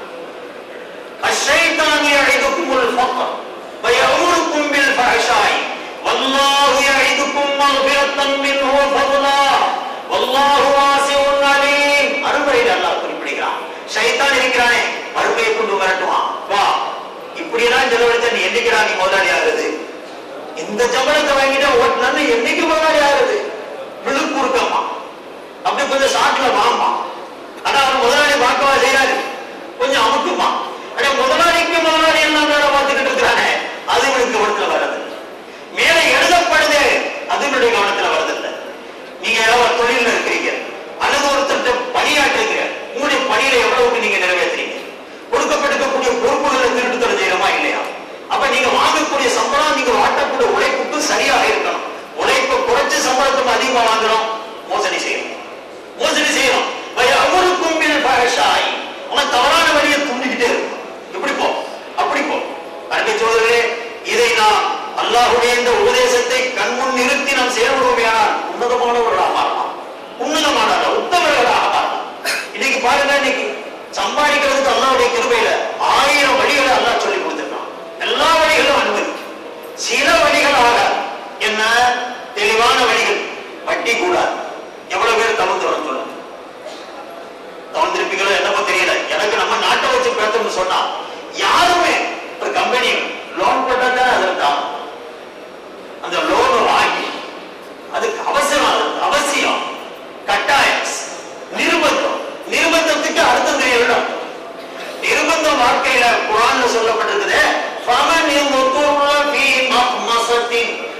الشيطان يعدكم الفقر ويأمركم بالفحشاء والله يعدكم مغفرة منه وفضلا والله واسع عليم அருமையில் அல்லாஹ் குறிப்பிடுகிறான் ஷைத்தான் இருக்கிறானே வறுமையை கொண்டு மிரட்டுவான் வா இப்படியெல்லாம் செலவழிச்சா நீ என்னைக்குடா நீ முதலாளி ஆகுது இந்த சம்பளத்தை வாங்கிட்டா ஓட்டுனு என்னைக்கு முதலாளி ஆகுது விழுக்குறுக்கம்மா அப்படி கொஞ்சம் சாக்குல வாமா ஆனா அவன் முதலாளி பார்க்கவா செய்யறாரு கொஞ்சம் அமுக்குமா அட முதலாளிக்கு முதலாளி எல்லாம் வேலை பார்த்துக்கிட்டு இருக்கிறானே அது இவனுக்கு கவனத்துல வர்றது மேலே எழுதப்படுது அது இவனுடைய கவனத்துல வர்றதில்லை நீங்க ஏதாவது தொழில்ல இருக்கிறீங்க அல்லது ஒருத்தர் பணியாற்றுறீங்க உங்களுடைய பணியில எவ்வளவுக்கு நீங்க நிறைவேற்றுறீங்க கொடுக்கப்பட்டிருக்கக்கூடிய பொறுப்புகளை திருட்டுத்தல் செய்யறோமா இல்லையா அப்ப நீங்க வாங்கக்கூடிய சம்பளம் நீங்க வாட்டக்கூடிய உழைப்புக்கு சரியாக இருக்கணும் உழைப்பை குறைச்சு சம்பளத்துக்கு அதிகமா வாங்குறோம் மோசடி செய்யணும் மோசடி செய்யணும் அவருக்கும் பகஷாய் அவன் தவறான வழியை தூண்டிக்கிட்டே இருக்கும் இப்படி போ அப்படி போ அன்பை சோதரே இதை நாம் அல்லாஹ்வுடைய இந்த உபதேசத்தை கண்முன் நிறுத்தி நாம் செயல்படுவோமையானால் உன்னதமானவர்களாக மாறலாம் உன்னதமான உத்தமர்களாக மாறலாம் இன்னைக்கு பாருங்க இன்னைக்கு சம்பாதிக்கிறதுக்கு அல்லாஹ்வுடைய கிருபையில ஆயிரம் வழிகளை அல்லாஹ் சொல்லி கொடுத்திருக்கான் எல்லா வழிகளும் அனுமதி சில வழிகளாக என்ன தெளிவான வழிகள் வட்டி கூடாது எவ்வளவு பேர் தவிர்த்து வர சொல்லுங்க தவிர்த்திருப்பீங்களோ என்னமோ தெரியல எனக்கு நம்ம நாட்டை வச்சு பேசணும்னு சொன்னா யாருமே ஒரு கம்பெனி லோன் போட்டா தான் அதில் தான் அந்த லோன் வாங்கி அதுக்கு அவசரம் அது அவசியம் கட்டாயம் நிர்பந்தம் நிர்பந்தத்துக்கு அர்த்தம் தெரியவிடும் நிர்பந்தம் வாழ்க்கையில குரான்ல சொல்லப்பட்டிருக்குது ஃபமன் யுதுர்ர ஃபீ மஃமஸத்தின்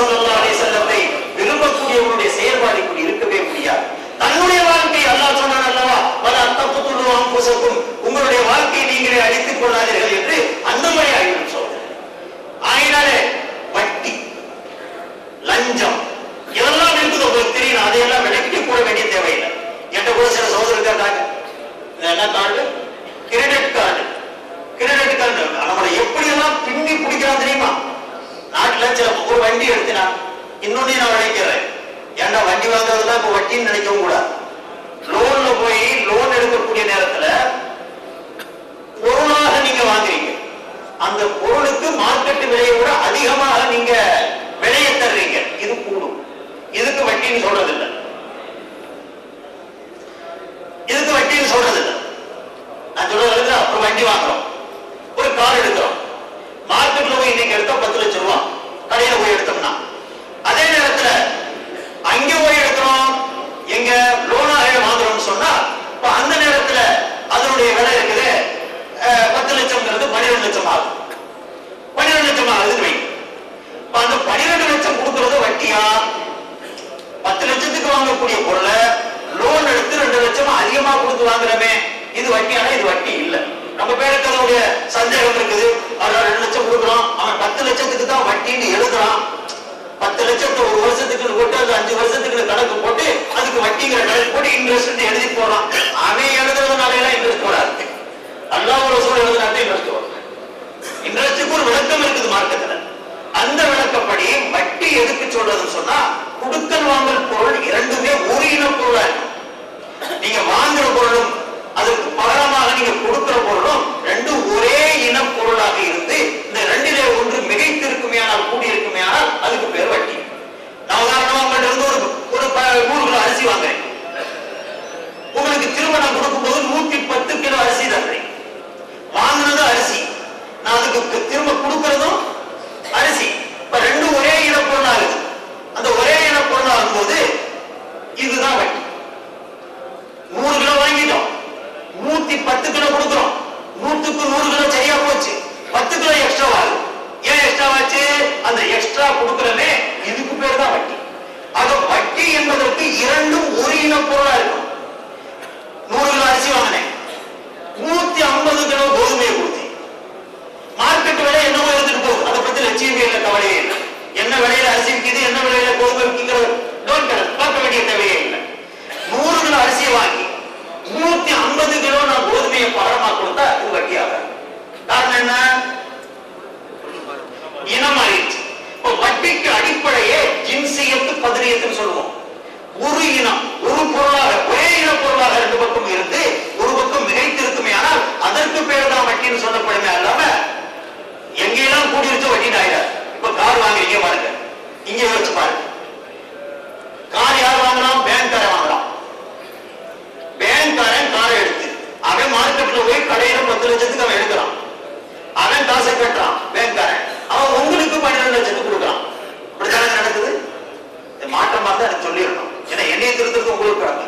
ஸல்லல்லாஹு அலைஹி வஸல்லத்தை விரும்பக்கூடியவனுடைய செயல்பாடு இப்படி இருக்கவே முடியாது தன்னுடைய வாழ்க்கை அல்லாஹ் சொன்னான் அல்லவா வல தத்துது அன்புசக்கும் உங்களுடைய வாழ்க்கையை நீங்களே அழித்துக் கொள்ளாதீர்கள் என்று அந்த மாதிரி ஆகிவிடும் சொல்றேன் ஆயினாலே வட்டி லஞ்சம் இதெல்லாம் இருக்குது உங்களுக்கு தெரியும் அதையெல்லாம் விளக்கிட்டு கூட வேண்டிய தேவையில்லை என்கிட்ட கூட சில சோதரர் இருக்காங்க இது என்ன card credit card credit card நம்மளை எப்படியெல்லாம் பின்னி பிடிக்கிறான் தெரியுமா நாட்டுல சில ஒரு வண்டி எடுத்தினா இன்னொன்னு நான் நினைக்கிறேன் ஏன்டா வண்டி வாங்குறதுலாம் இப்ப வட்டின்னு நினைக்கவும் கூடாது லோன்ல போய் லோன் எடுக்கக்கூடிய நேரத்துல பொருளாக நீங்க வாங்குறீங்க அந்த பொருளுக்கு மார்க்கெட் விலையை விட அதிகமாக நீங்க விலையை தர்றீங்க இது கூடும் இதுக்கு வட்டின்னு சொல்றது இல்ல இதுக்கு வட்டின்னு சொல்றது இல்ல நான் சொல்றது ஒரு வண்டி வாங்குறோம் ஒரு கார் எடுக்கிறோம் மார்க்கெட்ல போய் இன்னைக்கு எடுத்தா பத்து லட்சம் ரூபாய் கடையில போய் எடுத்தோம்னா அதே நேரத்துல அங்க போய் எடுக்கிறோம் எங்க லோனாக வாங்குறோம்னு சொன்னா இப்ப அந்த நேரத்துல அதனுடைய விலை இருக்குது அஹ், பத்து லட்சம்ங்கிறது பன்னிரெண்டு லட்சம் ஆகும் பன்னிரெண்டு லட்சம் ஆகுதுன்னு வை இப்ப அந்த பன்னிரெண்டு லட்சம் கொடுக்கறது வட்டியா பத்து லட்சத்துக்கு வாங்கக்கூடிய பொருளை லோன் எடுத்து ரெண்டு லட்சம் அதிகமா கொடுத்து வாங்குறமே இது வட்டியானா இது வட்டி இல்ல நம்ம பேருக்கு அதனுடைய சந்தேகம் இருக்குது அவன் ரெண்டு லட்சம் கொடுக்குறான் அவன் பத்து லட்சத்துக்கு தான் வட்டின்னு எழுதுறான் பத்து லட்சத்தை ஒரு வருஷத்துக்கு போட்டு அது அஞ்சு வருஷத்துக்கு கணக்கு போட்டு அதுக்கு வட்டிங்கிற கணக்கு போட்டு இன்ட்ரெஸ்ட் எழுதி போறான் அவன் எழுதுறதுனால எல்லாம் இன்ட்ரெஸ்ட் போடாது அல்லாஹ் ரசூல் எழுதுனாலே இன்ட்ரெஸ்ட் வரும் இன்ட்ரெஸ்டுக்கு ஒரு விளக்கம் இருக்குது மார்க்கத்துல அந்த விளக்கப்படி வட்டி எதுக்கு சொல்றதுன்னு சொன்னா குடுக்கல் வாங்கல் பொருள் இரண்டுமே ஒரு இன பொருளா இருக்கும் நீங்க வாங்குற பொருளும் அதுக்கு பகரமாக நீங்க கொடுக்கிற பொருளும் ரெண்டும் ஒரே இன பொருளாக இருந்து இந்த ரெண்டிலே ஒன்று மிகைத்து இருக்குமே ஆனால் கூடி இருக்குமே ஆனால் அதுக்கு பேர் வட்டி நான் உதாரணமா உங்கள்ட்ட இருந்து ஒரு ஒரு ப- நூறு கிலோ அரிசி வாங்குறேன் உங்களுக்கு திருமணம் கொடுக்கும்போது நூத்தி பத்து கிலோ அரிசி தர்றேன் வாங்குனது அரிசி நான் அதுக்கு திரும்ப கொடுக்கறதும் அரிசி இப்ப ரெண்டும் ஒரே இன பொருளாகுது அந்த ஒரே இன பொருளாகும் போது இதுதான் வட்டி நூறு கிலோ வாங்கிட்டோம் நூத்தி பத்து கிலோ கொடுக்குறோம் நூத்துக்கு நூறு கிலோ சரியா போச்சு பத்து கிலோ எக்ஸ்ட்ரா ஆகுது ஏன் எக்ஸ்ட்ரா ஆச்சு அந்த எக்ஸ்ட்ரா கொடுக்கறமே இதுக்கு பேர் தான் வட்டி ஆக வட்டி என்பதற்கு இரண்டும் ஒரு இன பொருளா இருக்கும் நூறு கிலோ அரிசி வாங்கினேன் நூத்தி ஐம்பது கிலோ கோதுமையை கொடுத்தேன் மார்க்கெட் விலை என்னவோ இருந்துட்டு போகுது அதை பத்தி லட்சியமே இல்லை கவலையே இல்லை என்ன விலையில அரிசி விற்கிது என்ன விலையில கோதுமை விற்கிறது டோன்ட் கேர் பார்க்க வேண்டிய தேவையே இல்லை நூறு கிலோ அரிசியை வாங்கி நூத்தி ஐம்பது கிலோ நான் கோதுமையை பகரமா கொடுத்தா இது வட்டியாக காரணம் என்ன இனம் மாறிடுச்சு இப்போ வட்டிக்கு அடிப்படையே ஜின்சியத்து பதிரியத்துன்னு சொல்லுவோம் ஒரு இனம் ஒரு பொருளாக ஒரே இன பொருளாக ரெண்டு பக்கம் இருந்து ஒரு பக்கம் மிகைத்திருக்குமே ஆனால் அதற்கு பேர் தான் வட்டின்னு சொல்லப்படுமே அல்லாம எங்கெல்லாம் கூடியிருச்சோ வட்டி ஆயிடாது இப்ப கார் வாங்குறீங்க பாருங்க இங்க யோசிச்சு பாருங்க கார் யார் வாங்கலாம் பேங்க்காரன் வாங்கலாம் பேங்க்காரன் காரை எடுத்து அவன் மார்க்கெட்ல போய் கடையில பத்து லட்சத்துக்கு அவன் எடுக்கிறான் அவன் காசை கட்டுறான் பேங்க்காரன் அவன் உங்களுக்கு பன்னிரெண்டு லட்சத்துக்கு கொடுக்குறான் இப்படித்தானே நடக்குது இது மாற்றமா தான் எனக்கு சொல்லிடணும் ஏன்னா என்னைய திருத்தருக்கு உங்களுக்கு கிடக்கு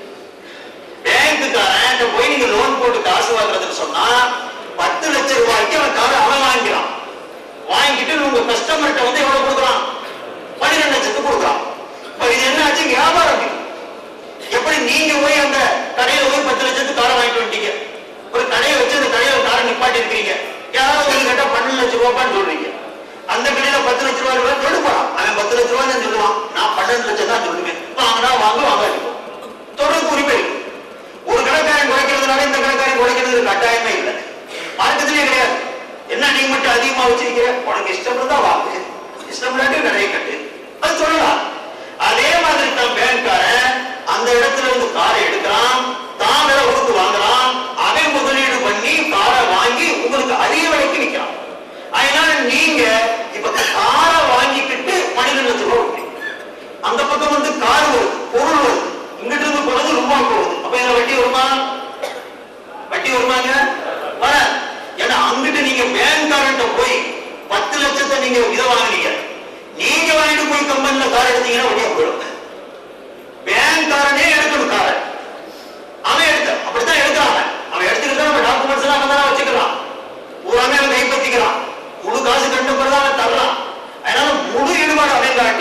பேங்க்குக்காரன் போய் நீங்க லோன் போட்டு காசு வாங்குறதுன்னு சொன்னா பத்து லட்சம் ரூபாய்க்கு அவன் காரை அவன் வாங்கிக்கிறான் வாங்கிட்டு உங்க கஸ்டமர்கிட்ட வந்து எவ்வளவு கொடுக்குறான் பன்னிரெண்டு லட்சத்துக்கு கொடுக்குறான் இப்ப இது என்ன ஆச்சு வியாபாரம் இது. எப்படி நீங்க போய் அந்த கடையில போய் பத்து லட்சத்துக்கு காரை வாங்கிட்டு வந்துட்டீங்க ஒரு கடையை வச்சு அந்த கடையில காரை நிப்பாட்டி இருக்கீங்க யாராவது ஒரு கேட்டா பன்னெண்டு லட்சம் ரூபாய்ன்னு சொல்றீங்க அந்த கடையில பத்து லட்ச ரூபாய் ரூபாய் சொல்லு போறான் அவன் பத்து லட்ச ரூபாய் தான் சொல்லுவான் நான் பன்னெண்டு லட்சம் தான் சொல்லுவேன் வாங்கினா வாங்க வாங்க தொடர்ந்து உரிமை இருக்கு. ஒரு கடைக்காரன் குறைக்கிறதுனால இந்த கடைக்காரன் குறைக்கிறது கட்டாயமே இல்லை மார்க்கத்திலே கிடையாது என்ன நீ மட்டும் அதிகமா வச்சிருக்கிற உனக்கு இஷ்டம் இருந்தா வாங்கு இஷ்டம் இல்லாட்டி நிறைய கட்டு அது சொல்லலாம் அதே மாதிரி தான் பேங்க்காரன் அந்த இடத்துல இருந்து காரை எடுக்கிறான் தான் விலை கொடுத்து வாங்குறான் அவன் முதலீடு பண்ணி காரை வாங்கி உங்களுக்கு அதிக விலைக்கு விற்கிறான் அதனால நீங்க இப்ப காரை வாங்கிக்கிட்டு பன்னிரெண்டு லட்சம் ரூபாய் கொடுப்பீங்க அந்த பக்கம் வந்து கார் வருது பொருள் வருது இங்கிட்டு இருந்து போறது ரூபா போகுது அப்ப இதுல வட்டி வருமா வட்டி வருமாங்க வர ஏன்னா அங்கிட்டு நீங்க பேங்க்காரன்ட்ட போய் பத்து லட்சத்தை நீங்க இதை வாங்குனீங்க நீங்க வாங்கிட்டு போய் கம்பெனில கார் எடுத்தீங்கன்னா வட்டியா போயிடும் பேங்க்காரனே எடுக்கணும் காரை அவன் எடுத்த அப்படித்தான் எடுக்கிறான் அவன். அவன் எடுத்துக்கிட்டு நம்ம டாக்குமெண்ட்ஸ் எல்லாம் அவன் தானே வச்சுக்கிறான் பூராமே அவன் கைப்பற்றிக்கிறான் முழு காசு கண்டு பிறகு அவன் தரலாம் அதனால முழு ஈடுபாடு அவன் காட்டி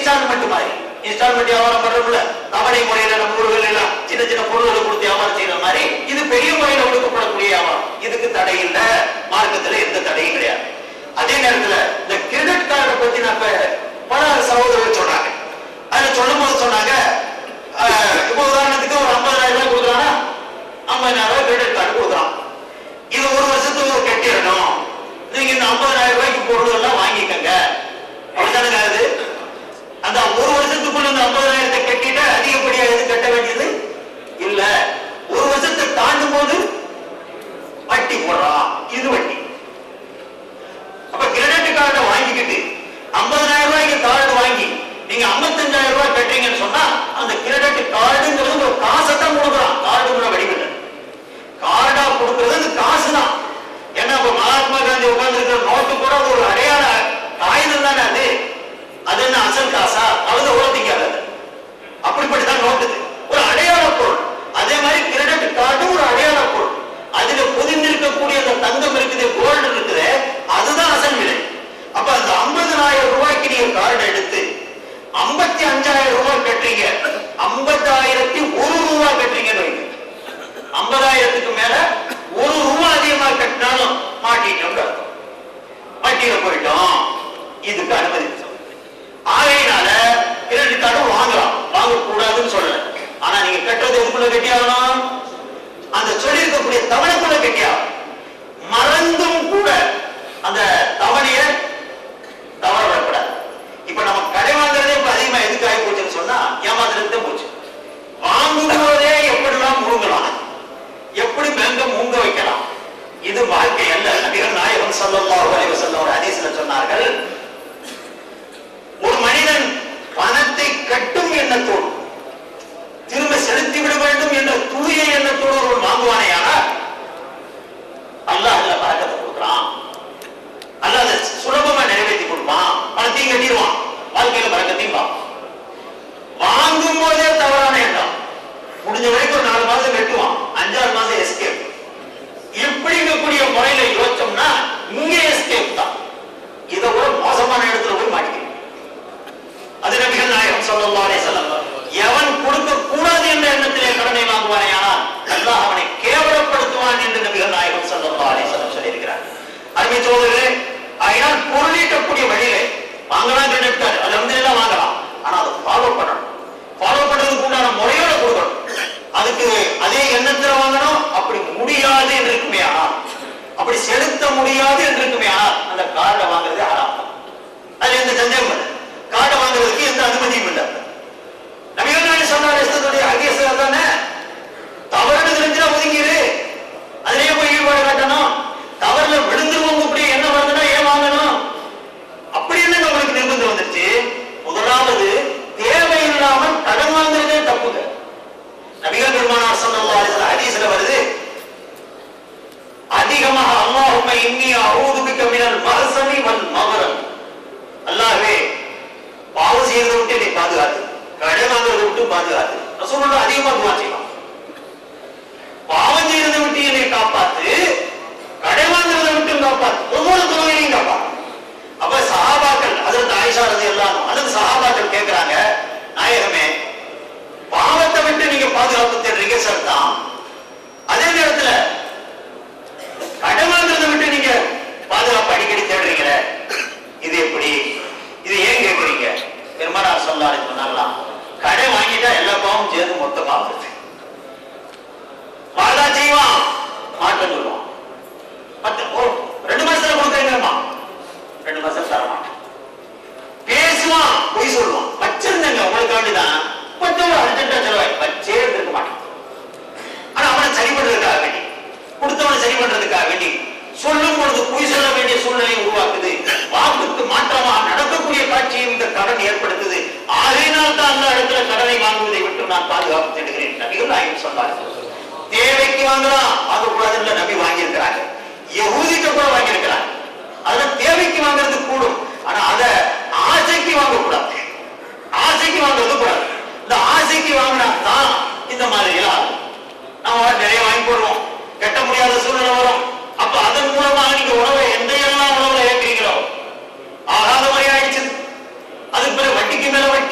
இன்ஸ்டால்மெண்ட் மாதிரி இன்ஸ்டால்மெண்ட் வியாபாரம் பண்றோம்ல தவணை முறையில நம்ம ஊர்கள் எல்லாம் சின்ன சின்ன பொருள்களை கொடுத்து வியாபாரம் செய்யற மாதிரி இது பெரிய முறையில கொடுக்கப்படக்கூடிய வியாபாரம் இதுக்கு தடை இல்ல மார்க்கத்துல எந்த தடையும் கிடையாது அதே நேரத்துல இந்த கிரெடிட் கார்டை பத்தி நான் இப்ப பல சகோதரர்கள் சொன்னாங்க அதுல சொல்லும் போது சொன்னாங்க ஆஹ், இப்போ உதாரணத்துக்கு ஒரு 50000 ரூபாய் கொடுக்குறானா 50000 ரூபாய் கிரெடிட் கார்டு கொடுக்குறான் இது ஒரு வருஷத்துக்கு ஒரு கட்டிடணும் நீங்க இந்த 50000 ரூபாய்க்கு பொருள் எல்லாம் வாங்கிக்கங்க அப்படித்தானே அது அந்த ஒரு வருஷத்துக்குள்ள இந்த 50000 கட்டிட்டு அதிகப்படியா எது கட்ட வேண்டியது இல்ல ஒரு வருஷத்தை தாண்டும் போது வட்டி போடுறான் இது வட்டி அப்ப கிரெடிட் கார்டை வாங்கிக்கிட்டு 50000 ரூபாய்க்கு கார்டு வாங்கி நீங்க 55000 ரூபாய் கட்டுறீங்கன்னு சொன்னா அந்த கிரெடிட் கார்டுங்கிறது ஒரு காசை தான் கொடுக்குறான் கார்டுங்கிற வடிவில் கார்டா கொடுக்கிறது அது காசு தான் ஏன்னா இப்ப மகாத்மா காந்தி உட்கார்ந்து இருக்கிற நோட்டு கூட அது ஒரு அடையாள காகிதம் தானே அது அது என்ன அசல் காசா அழுத உழத்திக்காது அது அப்படிப்பட்டதான் நோட்டு இது. ஒரு அடையாள பொருள் அதே மாதிரி கிரெடிட் கார்டு ஒரு அடையாள பொருள் அதுல பொதிந்திருக்கக்கூடிய அந்த தங்கம் இருக்குது கோல்டு இருக்குது அதுதான் அசல் விலை அப்ப அந்த 50000 ரூபாய்க்கு நீங்க கார்டு எடுத்து 55000 ரூபாய் கட்டுறீங்க 50000 ஒரு ரூபாய் கட்டுறீங்கன்னு வைங்க ஐம்பதாயிரத்துக்கு மேல ஒரு ரூபாய் அதிகமா கட்டினாலும் மாட்டிட்டோம் அர்த்தம் வட்டியில போயிட்டோம் இதுக்கு அனுமதி ஆகையினால கிரெடிட் கார்டு வாங்கலாம் வாங்க கூடாதுன்னு சொல்லல ஆனா நீங்க கட்டுறது எதுக்குள்ள கட்டி ஆகணும் அந்த சொல்லி இருக்கக்கூடிய தவணைக்குள்ள கட்டி ஆகணும் மறந்தும் கூட அந்த தவணைய தவற விடக்கூடாது இப்ப நம்ம கடை வாங்குறதே இப்ப அதிகமா எதுக்கு ஆகி போச்சுன்னு சொன்னா ஏமாத்துறது போச்சு வாங்கும் போதே எப்படிலாம் முழுங்கலாம் எப்படி பேங்க மூங்க வைக்கலாம் இது வாழ்க்கை அல்ல நபிகள் நாயகம் ஸல்லல்லாஹு அலைஹி வஸல்லம் ஒரு ஹதீஸ்ல சொன்னார்கள் ஒரு மனிதன் பணத்தை கட்டும் எண்ணத்தோடு திரும்ப செலுத்தி விட வேண்டும் என்ற தூய எண்ணத்தோடு ஒரு வாங்குவானேயானால் அல்லாஹ் அதுல பறக்கத்தை கொடுக்குறான் அல்லாஹ் அதை சுலபமா நிறைவேற்றி கொடுப்பான் பணத்தையும் கட்டிடுவான் வாழ்க்கையில பறக்கத்தையும் பார்ப்பான் வாங்கும் போதே தவறான எண்ணம் முடிஞ்ச வரைக்கும் ஒரு நாலு மாசம் கட்டுவான் அஞ்சாறு மாசம் எஸ்கேப் இப்படிங்கக்கூடிய முறையில யோசிச்சோம்னா இங்க எஸ்கேப் தான் இதை விட மோசமான இடத்துல போய் மாட்டிக்கிறோம் அது நபிகள் நாயகம் ஸல்லல்லாஹு அலைஹி வஸல்லம் எவன் கொடுக்க கூடாது என்ற எண்ணத்திலே கடனை வாங்குவானேயானால் அல்லாஹ் அவனை கேவலப்படுத்துவான் என்று நபிகள் நாயகம் ஸல்லல்லாஹு அலைஹி வஸல்லம் சொல்லியிருக்கிறார் அருமை சோதரர்களே ஆகையால் பொருளீட்டக்கூடிய வழியிலே வாங்கலாம் கிரெடிட் கார்டு அதுல வந்து எல்லாம் வாங்கலாம் ஆனா அதை ஃபாலோ பண்ணணும் ஃபாலோ பண்றதுக்கு உண்டான முறையோட கொடுக்கணும் அதுக்கு அதே எண்ணத்துல வாங்கணும் அப்படி முடியாது என்று இருக்குமே ஆனால் அப்படி செலுத்த முடியாது என்று இருக்குமே ஆனால் அந்த கார்டை வாங்குறது ஆறாம் அதுல எந்த சந்தேகம் இல்லை கார்டை வாங்குறதுக்கு எந்த அனுமதியும் இல்லை நபிகள் நாயகம் சொன்னார் இஸ்தத்துடைய ஹதீஸ் தானே தவறுன்னு தெரிஞ்சா ஒதுங்கிரு அதிலேயே போய் ஈடுபாடு காட்டணும் தவறுல விழுந்துருவோம் இப்படி என்ன வருதுன்னா ஏன் வாங்கணும் அப்படி என்ன உங்களுக்கு நிர்பந்தம் வந்துருச்சு முதலாவது தேவையில்லாமல் கடன் வாங்குறதே தப்புங்க நபிகள் பெருமானார் ஸல்லல்லாஹு அலைஹி வஸல்லம் ஹதீஸ்ல வருது அதிகமாக அல்லாஹும்ம இன்னி அஊது பிக்க மினல் மஹ்சனி வல் மகரம் அல்லாஹ்வே பாவம் செய்யறதை விட்டு என்னை பாதுகாத்து கடன் வாங்குறதை விட்டு பாதுகாத்து ரசூலுல்லாஹ் அதிகமா துவா செய்வாங்க பாவம் செய்யறதை விட்டு என்னை காப்பாத்து கடன் வாங்குறதை விட்டு காப்பாத்து ஒவ்வொரு துறையிலையும் காப்பாத்து அப்ப சஹாபாக்கள் அதற்கு ஆயிஷா ரதி எல்லாம் அதற்கு சஹாபாக்கள் கேட்கிறாங்க நாயகமே பாவத்தை விட்டு நீங்க பாதுகாப்பு தேடுறீங்க சரிதான் அதே நேரத்துல கடன் வாங்குறதை விட்டு நீங்க பாதுகாப்பு அடிக்கடி தேடுறீங்களே இது எப்படி இது ஏன் கேட்குறீங்க பெருமானார் சொல்லாரு சொன்னாங்களாம் கடன் வாங்கிட்டா எல்லா பாவமும் சேர்ந்து மொத்தமா வருது வாழா செய்வான் மாட்டம் சொல்லுவான் பத்து ஓ ரெண்டு மாசத்துல கொடுக்குறீங்கம்மா ரெண்டு மாசம் தர மாட்டேன் பேசுவான் பொய் சொல்லுவான் வச்சிருந்தேங்க உங்களுக்காண்டி தான் கொஞ்சம் அர்ஜென்டா செலவாய் வச்சே இருந்திருக்க மாட்டேன் ஆனா அவனை சரி பண்றதுக்காக வேண்டி கொடுத்தவனை சரி பண்றதுக்காக வேண்டி சொல்லும் பொழுது பொய் சொல்ல வேண்டிய சூழ்நிலையை உருவாக்குது வாக்குக்கு மாற்றமா நடக்கக்கூடிய காட்சியை இந்த கடன் ஏற்படுத்துது ஆகையினால் தான் அந்த இடத்துல கடனை வாங்குவதை விட்டு நான் பாதுகாப்பு தேடுகிறேன் நபிகள் நாயகம் சொன்னார்கள் தேவைக்கு வாங்கலாம் வாங்கக்கூடாதுன்னு நபி வாங்கியிருக்கிறாங்க யகூதிக்க கூட வாங்கியிருக்கிறாங்க அதெல்லாம் தேவைக்கு வாங்குறது கூடும் ஆனா அத ஆசைக்கு வாங்கக்கூடாது ஆசைக்கு வாங்குறது கூடாது இந்த ஆசைக்கு வாங்கினா தான் இந்த மாதிரி எல்லாம் ஆகும். நம்ம நிறைய வாங்கி போடுவோம் கட்ட முடியாத சூழ்நிலை வரும் அப்ப அதன் மூலமாக நீங்க உணவை எந்த எல்லாம் உணவுல ஏற்கிறீங்களோ ஆகாத மாதிரி ஆயிடுச்சு அதுக்கு பிறகு வட்டிக்கு மேல வட்டி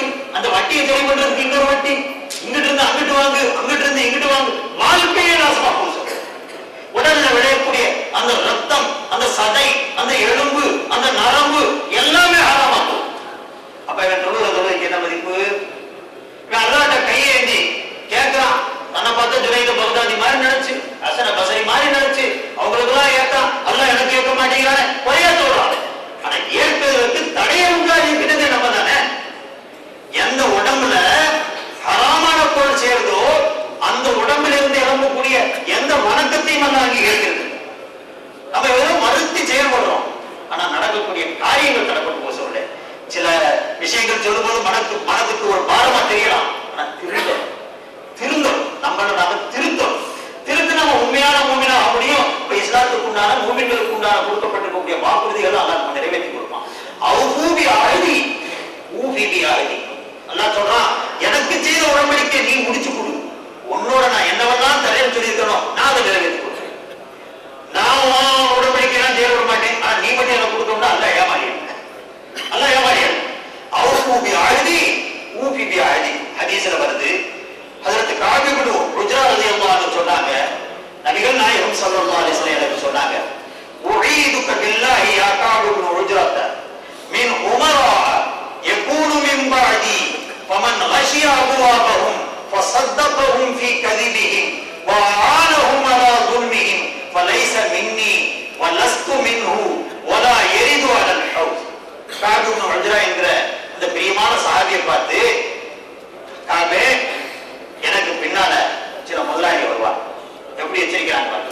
வட்டியை சரி பண்றதுக்கு இன்னொரு வட்டி இங்கிட்டு இருந்து அங்கிட்டு வாங்கு அங்கிட்டு இருந்து இங்கிட்டு வாங்கு வாழ்க்கையே நாசமா போகும் உடல்ல விளையக்கூடிய அந்த ரத்தம் அந்த சதை அந்த எலும்பு அந்த நரம்பு எல்லாமே ஆறாமா போகும் அப்ப இவன் தொழுகிற தொழுகைக்கு என்ன மதிப்பு இவன் அல்லாட்ட கையேந்தி கேட்கிறான் தன்னை பார்த்த ஜுனைத பகதாதி மாதிரி நினைச்சு அசன பசரி மாதிரி நினைச்சு அவங்களுக்கு எல்லாம் ஏத்தான் அல்ல எனக்கு கேட்க மாட்டேங்கிறானே பொய்யா சொல்றான் ஆனா ஏற்பதற்கு தடையை உண்டாகிக்கிறது நம்ம தானே எந்த உடம்புல ஹராமான பொருள் சேருதோ அந்த உடம்புல இருந்து இறங்கக்கூடிய எந்த வணக்கத்தையும் அல்ல அங்கீகரிக்கிறது நம்ம வெறும் மறுத்து செயல்படுறோம் ஆனா நடக்கக்கூடிய காரியங்கள் நடக்கணும் போக சொல்ல சில விஷயங்கள் சொல்லும்போது மனக்கு மனதுக்கு ஒரு பாரமா தெரியலாம் ஆனா திருந்தம் திருந்தம் நம்மள நாம திருந்தம் திருந்து நம்ம உண்மையான மூமினா ஆக முடியும் இப்ப இஸ்லாத்துக்கு உண்டான மூமின்களுக்கு உண்டான கொடுக்கப்பட்டிருக்கக்கூடிய வாக்குறுதிகள் அல்லாஹ் நம்ம நிறைவேற்றி கொடுப்பான் அவுபி அழுதி ஊபிபி அழுதி அல்லாஹ் சொல்றான் எனக்கு செய்த உடன்படிக்கை நீ முடிச்சு கொடு உன்னோட நான் என்னவெல்லாம் தரேன்னு சொல்லியிருக்கணும் நான் அதை நிறைவேற்றி கொடுக்கிறேன் நான் உன் உடன்படிக்கையெல்லாம் செயல்பட மாட்டேன் ஆனா நீ மட்டும் எனக்கு கொடுத்தோம்னா அல்ல ஏமாறியன் அல்ல ஏமாறியன் அவர் ஊபி அழுதி ஊபி பி அழுதி ஹதீஸ்ல வருது அதற்கு காபிபுடு ருஜ்ரா ரலியல்லாஹு சொன்னாங்க நபிகள் நாயகம் ஸல்லல்லாஹு அலைஹி வஸல்லம் எனக்கு சொன்னாங்க உஈதுக பில்லாஹி யா காபிபுடு ருஜ்ரத்த மின் உமரா யகூனு மின் பஅதி ஃபமன் غشي أبوابهم فصدقهم في كذبهم وأعانهم على ظلمهم فليس مني ولست منه ولا يرد على الحوض காபி இப்னு உஜ்ரா என்கிற இந்த பிரியமான சஹாபியை பார்த்து காபே எனக்கு பின்னால சில முதலாளி வருவா எப்படி எச்சரிக்கிறாங்க பாருங்க.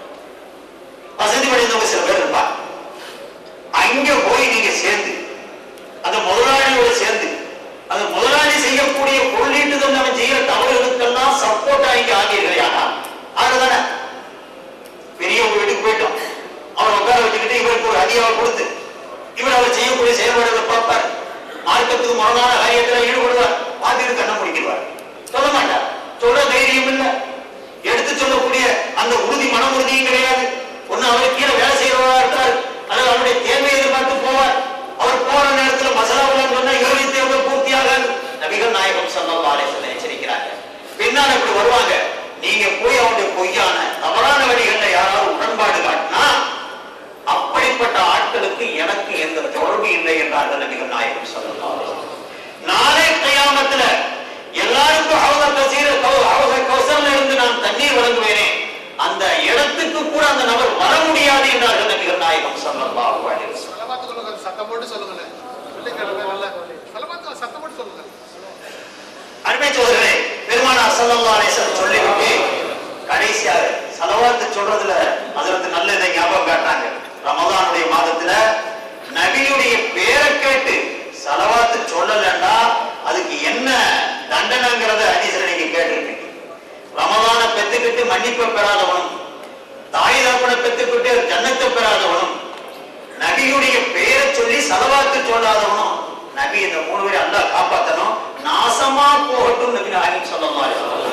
வசதி படைந்தவங்க சில பேர் இருப்பா அங்க போய் நீங்க சேர்ந்து அந்த முதலாளியோட சேர்ந்து அந்த முதலாளி செய்யக்கூடிய பொருளீட்டுதல் நம்ம செய்யற தவறுகளுக்கெல்லாம் சப்போர்ட் ஆகி ஆகிறீர்களே ஆனா ஆகுதானே பெரியவங்க வீட்டுக்கு போயிட்டோம் அவர் உட்கார வச்சுக்கிட்டு இவருக்கு ஒரு அதிகாவை கொடுத்து இவர் அவர் செய்யக்கூடிய செயல்பாடுகளை பார்ப்பார் மார்க்கத்துக்கு முரணான காரியத்தில் ஈடுபடுவார் பார்த்துட்டு கண்ணை முடிக்கிறார் சொல்ல மாட்டார் சொல்ல தைரியம் இல்ல எடுத்து சொல்லக்கூடிய அந்த உறுதி மன உறுதியும் கிடையாது ஒண்ணு அவர் கீழே வேலை செய்யறவரா இருக்கார் அல்லது அவருடைய தேவையை எதிர்பார்த்து போவார் அவர் போற நேரத்துல மசாலாவெல்லாம் சொன்னா இவருடைய தேவை பூர்த்தி ஆகாது நபிகள் நாயகம் ஸல்லல்லாஹு அலைஹி வஸல்லம் எச்சரிக்கிறாங்க பின்னால் இப்படி வருவாங்க நீங்க போய் அவருடைய பொய்யான தவறான வழிகள்ல யாராவது உடன்பாடு காட்டினா அப்படிப்பட்ட ஆட்களுக்கு எனக்கு எந்த தொடர்பு இல்லை என்றார்கள் நபிகள் நாயகம் ஸல்லல்லாஹு அலைஹி வஸல்லம் நாளை கியாமத்துல எல்லாருக்கும் ஹவுத கசீர ஹவுத கௌசல்ல இருந்து நான் தண்ணீர் வழங்குவேனே அந்த இடத்துக்கு கூட அந்த நபர் வர முடியாது என்றார்கள் நபிகள் நாயகம் ஸல்லல்லாஹு அலைஹி வஸல்லம் சலமாத்து சொல்லுங்க சத்தம் போட்டு சொல்லுங்களேன் வெள்ளிக்கிழமை நல்ல சலமாத்து சத்தம் போட்டு சொல்லுங்க அருமை சோதரே பெருமானார் ஸல்லல்லாஹு அலைஹி வஸல்லம் சொல்லிவிட்டு கடைசியாக சலவாத்து சொல்றதுல அதற்கு நல்ல இதை ஞாபகம் காட்டாங்க ரமதானுடைய மாதத்துல நபியுடைய பேரை கேட்டு சலவாத்து சொல்லலன்னா அதுக்கு என்ன தண்டனைங்கிறத ஹதீஸ்ல நீங்க கேட்டிருப்பீங்க ரமதான பெத்துக்கிட்டு மன்னிப்பை பெறாதவனும் தாய் தகப்பனை பெத்துக்கிட்டு ஜன்னத்தை பெறாதவனும் நபியுடைய பெயரை சொல்லி சலவாத்து சொல்லாதவனும் நபி இந்த மூணு பேரை அல்லாஹ் காப்பாத்தணும் நாசமா போகட்டும் நபி நாயகம் சொல்லலாம்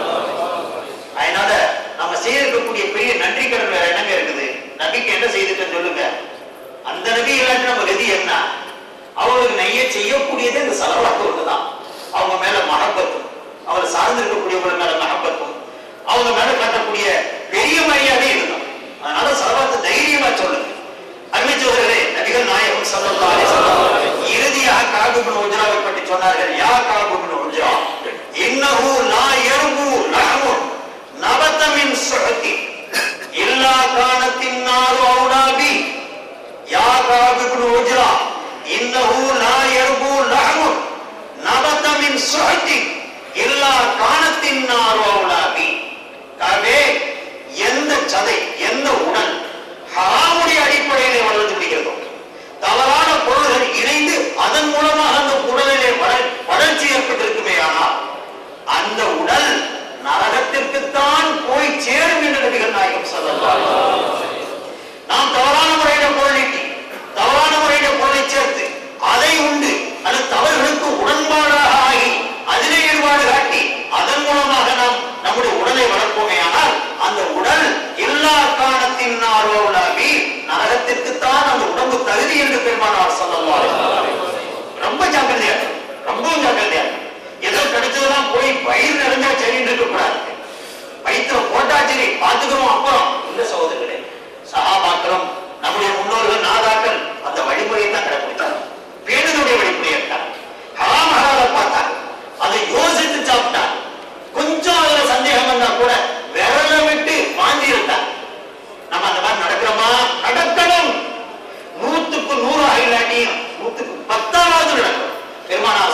அதனால நம்ம செய்திருக்கக்கூடிய பெரிய நன்றி கடன் வேற என்னங்க இருக்குது நபிக்கு என்ன செய்துட்டேன்னு சொல்லுங்க அந்த நபி இல்லாட்டி நம்ம கதி என்ன அவங்களுக்கு நெய்ய செய்யக்கூடியது இந்த செலவாக்கு ஒண்ணுதான் அவங்க மேல மகப்பத்தும் அவரை சார்ந்திருக்கக்கூடியவங்க மேல மகப்பத்தும் அவங்க மேல காட்டக்கூடிய பெரிய மரியாதை இதுதான் அதனால செலவாத்து தைரியமா சொல்லுங்க அருமை சோதரே நபிகள் நாயகம் ஸல்லல்லாஹு அலைஹி வஸல்லம் இறுதியாக காபு இப்னு உஜ்ராவை பற்றி சொன்னார்கள் யா காபு இப்னு உஜ்ரா இன்னஹு லா யர்பு லஹமுன் நபத மின் சுஹதி இல்லா கானத்தின் நாரு அவுடாபி யா காபு இப்னு உஜ்ரா இன்னஹு லா யர்பு லஹமுன் நபத மின் சுஹதி இல்லா கானத்தின் நாரு அவுடாபி காபே எந்த சதை எந்த உடல் ஹராமுடைய அடிப்படையிலே வளர்ந்து விடுகிறதோ தவறான பொருள்கள் இணைந்து அதன் மூலமாக அந்த உடலிலே வளர் வளர்ச்சி ஏற்பட்டிருக்குமே ஆனால் அந்த உடல் நரகத்திற்குத்தான் போய் சேரும் என்று நபிகள் நாயகம் சொல்லலாம் நாம் தவறான முறையில பொருள் நீட்டி தவறான முறையில பொருளை சேர்த்து அதை உண்டு அது தவறுகளுக்கு உடன்பாடாக ஆகி அதிலே ஈடுபாடு காட்டி அதன் மூலமாக நாம் நம்முடைய உடலை வளர்ப்போமே ஆனால் அந்த உடல் எல்லா காரணத்தின் ஆர்வலாகி நரகத்திற்குத்தான் அந்த உடம்பு தகுதி என்று பெருமானார் சொல்லலாம் ரொம்ப ஜாக்கிரதையா இருக்கணும். ரொம்பவும் ஜாக்கிரதையா இருக்கணும்.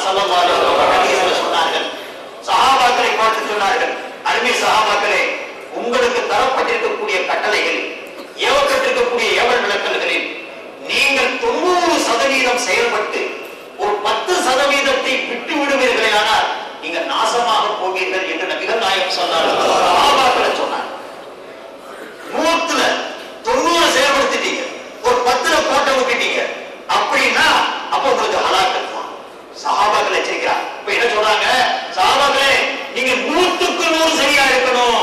ஸல்லல்லாஹு அலைஹி வஸல்லம் ஹதீஸ்ல சொன்னார்கள் சஹாபாக்களை பார்த்து சொன்னார்கள் அருமை சஹாபாக்களே உங்களுக்கு தரப்பட்டிருக்கக்கூடிய கட்டளைகளில் ஏவப்பட்டிருக்கக்கூடிய ஏவல் விளக்கல்களில் நீங்கள் தொண்ணூறு சதவீதம் செயல்பட்டு ஒரு பத்து சதவீதத்தை விட்டு விடுவீர்களே ஆனால் நீங்க நாசமாக போவீர்கள் என்று நபிகள் நாயகம் சொன்னார்கள் சஹாபாக்களை சொன்னார் நூத்துல தொண்ணூறு செயல்படுத்திட்டீங்க ஒரு பத்துல கோட்டை விட்டுட்டீங்க அப்படின்னா அப்ப உங்களுக்கு ஹலாக்கத் தான் சஹாபாக்கள் எச்சரிக்கிறார் இப்ப என்ன சொல்றாங்க சஹாபாக்களே நீங்க நூத்துக்கு நூறு சரியா இருக்கணும்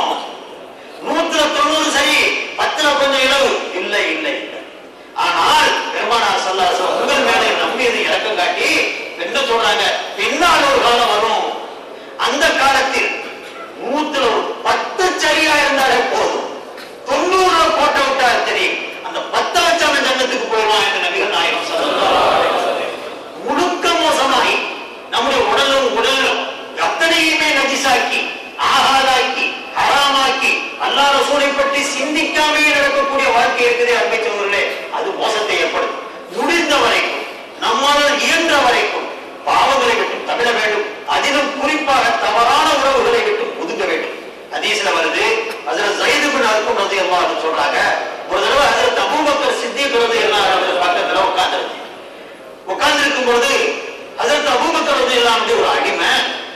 நூத்துல தொண்ணூறு சரி பத்துல கொஞ்சம் இளவு இல்லை இல்லை இல்லை ஆனால் பெருமானார் சல்லாஸ் உங்கள் மேல நம்பியது இறக்கம் காட்டி என்ன சொல்றாங்க பின்னால் ஒரு காலம் வரும் அந்த காலத்தில் நூத்துல ஒரு பத்து சரியா இருந்தாலே போதும் தொண்ணூறுல கோட்டை விட்டா சரி அந்த பத்து லட்சம் ஜன்னத்துக்கு போயிடுவான் என்று நபிகள் நாயகம் சொல்லலாம் முழுக்க மோசமாய் நம்முடைய உடலும் உடலும் அத்தனையுமே நஜிசாக்கி ஆகாதாக்கி ஹராமாக்கி அல்லாஹ் ரசூலை பற்றி சிந்திக்காமே நடக்கக்கூடிய வாழ்க்கை இருக்குது அன்பை சோழர்களே அது மோசத்தை ஏற்படுத்தும் முடிந்த வரைக்கும் நம்மால் இயன்ற வரைக்கும் பாவங்களை விட்டு தவிர வேண்டும் அதிலும் குறிப்பாக தவறான உறவுகளை விட்டு ஒதுங்க வேண்டும் ஹதீஸ்ல வருது அதுல ஜைது பின் அர்க்கும் ரதி அல்லாஹ் சொல்றாங்க ஒரு தடவை ஹஜரத் அபூபக்கர் சித்திக் ரதி அல்லாஹ் அவர் பக்கத்துல உட்கார்ந்திருந்தேன் உட்கார்ந்து இருக்கும் பொழுது அதற்கு அபூபக்கர் எல்லாம் ஒரு அடிமை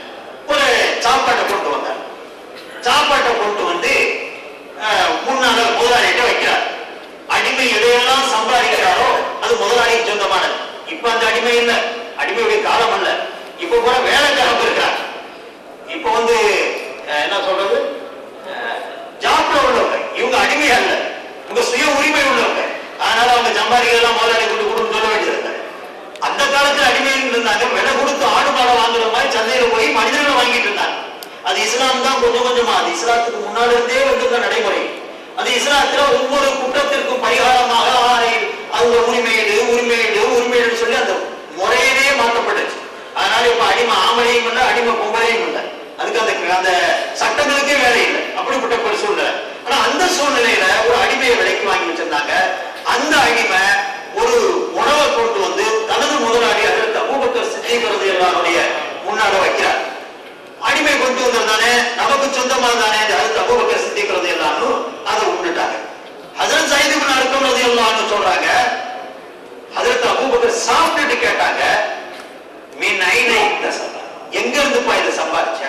ஒரு சாப்பாட்டை கொண்டு வந்தார் சாப்பாட்டை கொண்டு வந்து அஹ், முன்னால முதலாளிகிட்ட வைக்கிறார் அடிமை எதையெல்லாம் சம்பாதிக்கிறாரோ அது முதலாளிக்கு சொந்தமானது இப்ப அந்த அடிமை இல்ல அடிமையுடைய காலம் அல்ல இப்ப கூட வேலைக்காரங்க இருக்கிறார் இப்ப வந்து அஹ், என்ன சொல்றது அஹ், ஜாப்ல உள்ளவங்க இவங்க அடிமை அல்ல இவங்க சுய உரிமை உள்ளவங்க அதனால அவங்க சம்பாதிக்கிறதெல்லாம் முதலாளி கொண்டு கொடுன்னு சொல்ல வேண்டியது இல்லை. அந்த காலத்துல அடிமைகள் இருந்தாங்க விலை கொடுத்து ஆடு மாடை வாங்குற மாதிரி சந்தையில போய் மனிதர்களை வாங்கிட்டு இருந்தாங்க அது இஸ்லாம் தான் கொஞ்சம் கொஞ்சமா அது இஸ்லாத்துக்கு முன்னாடி இருந்தே வந்திருந்த நடைமுறை அது இஸ்லாத்துல ஒவ்வொரு குற்றத்திற்கும் பரிகாரமாக ஆணை அவங்க உரிமையீடு உரிமையீடு உரிமையீடு சொல்லி அந்த முறையிலே மாற்றப்பட்டுச்சு அதனால இப்ப அடிமை ஆம்பளையும் இல்லை அடிமை பொம்பளையும் இல்லை அதுக்கு அந்த அந்த சட்டங்களுக்கே வேலை இல்லை அப்படிப்பட்ட ஒரு சூழ்நிலை ஆனா அந்த சூழ்நிலையில ஒரு அடிமையை விலைக்கு வாங்கி வச்சிருந்தாங்க அந்த அடிமை ஒரு உணவை கொண்டு வந்து தனது முதலாளி அதற்கு அபூபக்கர் சித்திக்கிறது எல்லாருடைய முன்னால வைக்கிறார் அடிமை கொண்டு வந்திருந்தானே நமக்கு சொந்தமா தானே அதற்கு அபூபக்கர் சித்திக்கிறது எல்லாரும் அதை உண்டுட்டாங்க ஹசரத் சைது பின் அர்க்கம்றது எல்லாம்னு சொல்றாங்க அதற்கு அபூபக்கர் சாப்பிட்டுட்டு கேட்டாங்க மீன் ஐனை எங்க இருந்துப்பா இதை சம்பாதிச்ச